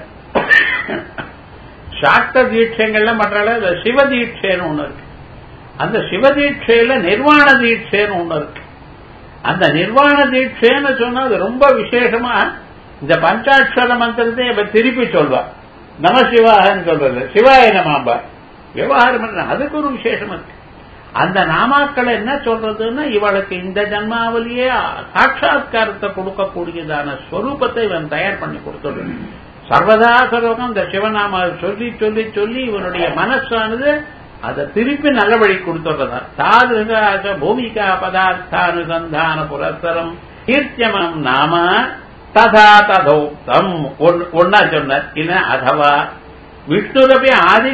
சாக்த தீட்சைகள்ல மற்ற சிவ தீட்சைன்னு ஒண்ணு இருக்கு அந்த சிவ தீட்சையில நிர்வாண தீட்சைன்னு ஒண்ணு இருக்கு அந்த நிர்வாண தீட்சைன்னு சொன்னா அது ரொம்ப விசேஷமா இந்த பஞ்சாட்சர மந்திரத்தை இப்ப திருப்பி சொல்வா நம சிவாகன்னு சொல்றது சிவாய நமாம்பா விவகாரம் பண்ண அதுக்கு ஒரு விசேஷம் இருக்கு அந்த நாமாக்களை என்ன சொல்றதுன்னா இவளுக்கு இந்த ஜன்மாவிலேயே சாட்சா்காரத்தை கொடுக்கக்கூடியதான ஸ்வரூபத்தை இவன் தயார் பண்ணி கொடுத்துடுறான் சர்வதா சர்வகம் இந்த சிவநாம சொல்லி சொல்லி சொல்லி இவனுடைய மனசானது அதை திருப்பி நல்ல வழி கொடுத்துடுறதா தாது பூமிகா பதார்த்தானுசந்தான புரஸ்தரம் கீர்த்தியமம் நாம ததா ததோக்தம் ஒன்னா சொன்னார் இல்ல அதவா விஷ்ணுரபி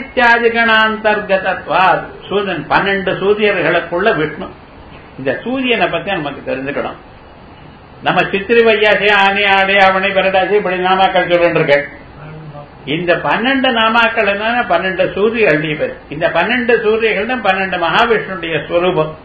ஆதித்யாதிகணாந்தர்கதத்வா சூரியன் பன்னெண்டு சூரியர்களுக்குள்ள விஷ்ணு இந்த சூரியனை பத்தி நமக்கு தெரிஞ்சுக்கணும் நம்ம சித்திரி வையாசி ஆனி ஆடி அவனை பெரடாசி இப்படி நாமாக்கள் சொல்லிட்டு இருக்கேன் இந்த பன்னெண்டு நாமாக்கள் என்ன பன்னெண்டு சூரியர்கள் பேர் இந்த பன்னெண்டு சூரியர்கள் பன்னெண்டு மகாவிஷ்ணுடைய ஸ்வரூபம்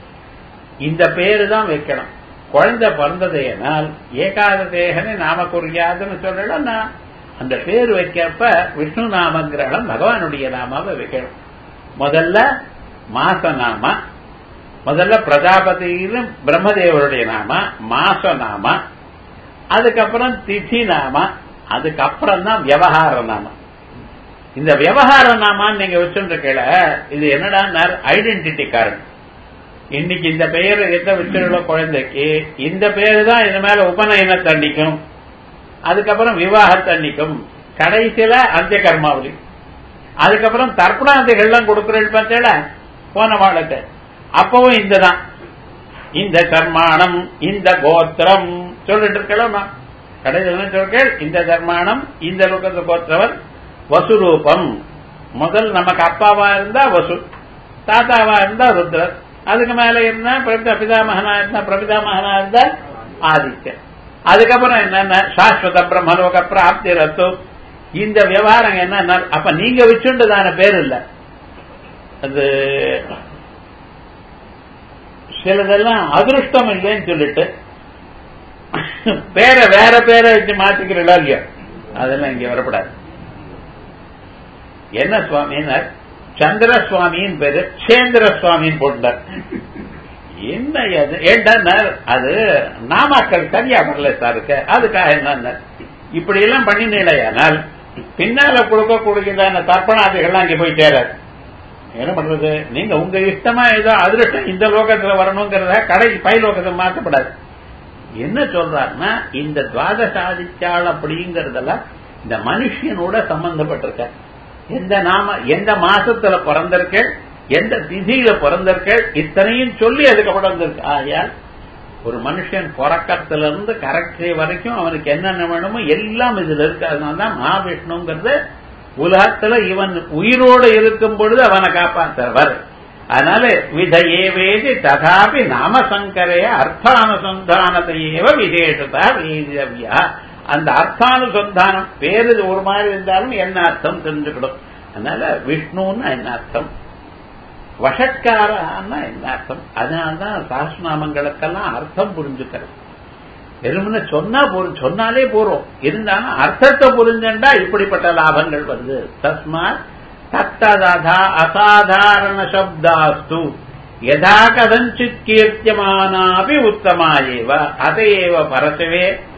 இந்த பேரு தான் வைக்கணும் குழந்தை பிறந்ததையினால் ஏகாததேகனை நாம குறியாதுன்னு சொல்லலாம் அந்த பேர் வைக்கப்ப விஷ்ணு நாம கிரகணம் பகவானுடைய நாமாவை வைக்கணும் முதல்ல மாச நாம முதல்ல பிரஜாபதியில பிரம்மதேவருடைய நாம மாச நாம அதுக்கப்புறம் திதி நாம அதுக்கப்புறம் தான் விவகார நாம இந்த விவகார நாமான்னு நீங்க வச்சுருக்கல இது என்னடா ஐடென்டிட்டி கார்டு இன்னைக்கு இந்த பெயர் எந்த வச்சிருக்க குழந்தைக்கு இந்த பேரு தான் இது மேல உபநயனத்தை அன்னிக்கும் அதுக்கப்புறம் விவாகத்தை அன்னிக்கும் கடைசியில அந்திய கர்மாவளி அதுக்கப்புறம் தர்ப்பணாதிகள்லாம் கொடுக்குறேன்னு பார்த்தேல போன வாழ்க்கை அப்பவும் இந்த தான் இந்த கர்மாணம் இந்த கோத்திரம் சொல்லிட்டு இருக்கலாம் கடைசியில் சொல்கள் இந்த தர்மானம் இந்த லோகத்து கோத்திரவர் வசுரூபம் முதல் நமக்கு அப்பாவா இருந்தா வசு தாத்தாவா இருந்தா ருத்ரர் அதுக்கு மேல இருந்தா பிரபிதாமகனா இருந்தா பிரபிதாமகனா இருந்தா ஆதித்யன் அதுக்கப்புறம் என்னன்னா சாஸ்வத பிரம்மலோக பிராப்தி ரத்து இந்த விவகாரம் என்ன அப்ப நீங்க வச்சுண்டதான பேர் இல்ல அது சிலதெல்லாம் அதிருஷ்டம் இல்லைன்னு சொல்லிட்டு பேரை வேற பேரை வச்சு மாத்திக்கிறீங்களா இல்லையா அதெல்லாம் இங்க வரப்படாது என்ன சுவாமின்னார் சந்திர சுவாமியின் பேரு சேந்திர சுவாமின்னு போட்டார் என்ன அது ஏண்டா அது நாமாக்கள் சரியா வரல சாருக்கு அதுக்காக என்ன இப்படி எல்லாம் பண்ணினேனால் பின்னால கொடுக்கக்கூடியதான தர்ப்பணாதிகள்லாம் அங்க போய் சேராது என்ன பண்றது நீங்க உங்க இஷ்டமா ஏதோ அதிருஷ்டம் இந்த லோகத்துல வரணுங்கிறத கடை பை லோகத்தை மாற்றப்படாது என்ன சொல்றாருன்னா இந்த துவாதசாதிச்சாள் அப்படிங்கறதெல்லாம் இந்த மனுஷனோட சம்பந்தப்பட்டிருக்க எந்த நாம எந்த மாசத்துல பிறந்திருக்க எந்த திதியில பிறந்திருக்க இத்தனையும் சொல்லி அதுக்கு பிறந்திருக்கு ஆகையால் ஒரு மனுஷன் பிறக்கத்துல இருந்து கரெக்டே வரைக்கும் அவனுக்கு என்னென்ன வேணுமோ எல்லாம் இதுல இருக்கு அதனாலதான் மகாவிஷ்ணுங்கிறது உலகத்துல இவன் உயிரோடு இருக்கும் பொழுது அவனை காப்பாற்றுறவர் அதனால விதையே வேதி ததாபி நாமசங்கரைய அர்த்தானுசந்தானத்தையேவ விசேஷதா வேதியவியா அந்த அர்த்தானுசந்தானம் பேரு ஒரு மாதிரி இருந்தாலும் என்ன அர்த்தம் தெரிஞ்சுக்கணும் அதனால விஷ்ணுன்னா என்ன அர்த்தம் வஷட்காரன்னா என்ன அர்த்தம் அதனால்தான் சாஸ்திரநாமங்களுக்கெல்லாம் அர்த்தம் புரிஞ்சுக்கிறது வெறுமனே சொன்னா போறோம் சொன்னாலே போறோம் இருந்தாலும் அர்த்தத்தை புரிஞ்சண்டா இப்படிப்பட்ட லாபங்கள் வருது தஸ்மாத் தத்ததா அசாதாரண சப்தாஸ்து யதா கதஞ்சித் கீர்த்தியமானாபி உத்தமாயேவ அதையேவ பரசவே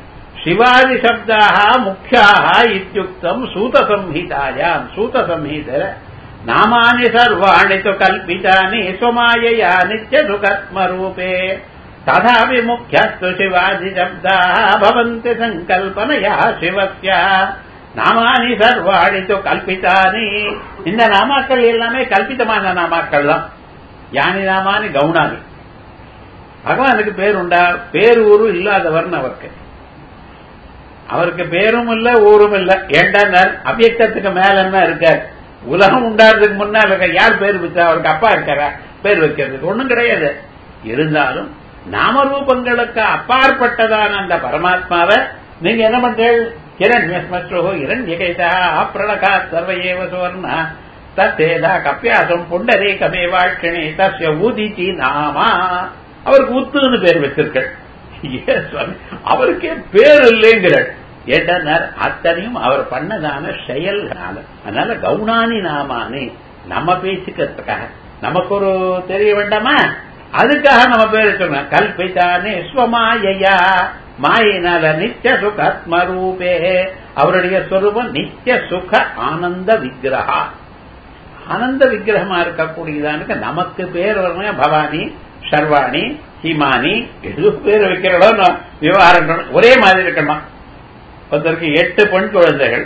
சிவாதி சப்தாக முக்கியாக இத்தியுக்தம் சூத சம்ஹிதாயாம் சூத சம்ஹிதர நாமானி சர்வாணி து கல்பிதானி ஸ்வமாயயா நித்ய சுகத்மரூபே ததாபி முக்கியஸ்து சிவாதி சப்தாக பவந்தி சங்கல்பனையா சிவஸ்ய நாமானி சர்வாணி து கல்பிதானி இந்த நாமாக்கள் எல்லாமே கல்பிதமான நாமாக்கள் தான் யானி நாமானி கவுனானி பகவானுக்கு பேர் உண்டா பேர் ஊரு இல்லாதவர்னு அவருக்கு அவருக்கு பேரும் இல்ல ஊரும் இல்ல ஏண்டா அவ்யக்தத்துக்கு மேல என்ன இருக்காரு உலகம் உண்டாடுறதுக்கு முன்னால் இருக்க யார் பேர் வச்சா அவருக்கு அப்பா இருக்காரா பேர் வைக்கிறதுக்கு ஒண்ணும் கிடையாது இருந்தாலும் நாமரூபங்களுக்கு அப்பாற்பட்டதான அந்த பரமாத்மாவை நீங்க என்ன பண்றீங்க கிரண்யஸ்மஸ்ரோ இரண்யகைதா பிரணகா சர்வயேவ சுவர்ணா தத்தேதா கப்பியாசம் புண்டரே கமே வாழ்க்கணே தஸ்ய ஊதிச்சி நாமா அவருக்கு உத்துன்னு பேர் வச்சிருக்கள் அவருக்கே பேர் இல்லைங்கிறார் ஏட்டனர் அத்தனையும் அவர் பண்ணதான செயல்னால அதனால கவுனானி நாமானி நம்ம பேசிக்கிறதுக்காக நமக்கு ஒரு தெரிய வேண்டாமா அதுக்காக நம்ம பேர் சொன்னோம் கல்பிதானே ஸ்வமாயையா மாயினால நித்திய சுகாத்மரூபே அவருடைய சொரூபம் நித்திய சுக ஆனந்த விக்கிரகா ஆனந்த விக்கிரகமா இருக்கக்கூடியதானுக்கு நமக்கு பேர் வரணும் பவானி சர்வாணி ஹிமானி எது பேர் வைக்கிறோம் விவகாரம் ஒரே மாதிரி இருக்கணும் ஒருத்தருக்கு எட்டு பெண் குழந்தைகள்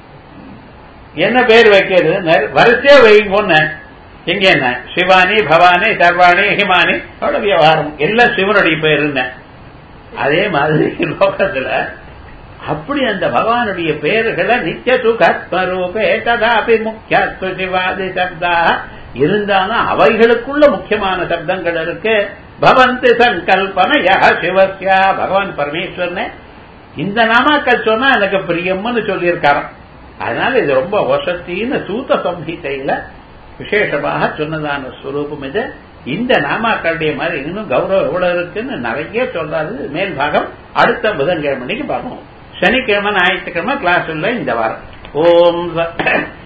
என்ன பேர் வைக்கிறது வரிசையா வைங்கன்னு எங்க என்ன சிவானி பவானி சர்வாணி ஹிமானி அவ்வளவு விவகாரம் எல்லாம் சிவனுடைய பேர் என்ன அதே மாதிரி லோகத்துல அப்படி அந்த பகவானுடைய பெயர்களை நித்திய சுகத்மரூபே ததாபி முக்கிய சிவாதி சப்தா இருந்தாலும் அவைகளுக்குள்ள முக்கியமான சப்தங்கள் இருக்கு பவந்தி சங்கல்பனையா சிவசியா பகவான் பரமேஸ்வரனே இந்த நாமாக்கள் சொன்னா எனக்கு பிரியம்னு சொல்லியிருக்காராம் அதனால இது ரொம்ப வசத்தின்னு சூத்த சம்ஹிதையில விசேஷமாக சொன்னதான ஸ்வரூபம் இது இந்த நாமாக்களுடைய மாதிரி இன்னும் கௌரவம் எவ்வளவு இருக்குன்னு நிறைய சொல்றாரு மேல் பாகம் அடுத்த புதன்கிழமைக்கு பார்ப்போம் சனிக்கிழமை ஞாயிற்றுக்கிழமை கிளாஸ் உள்ள இந்த வாரம் ஓம்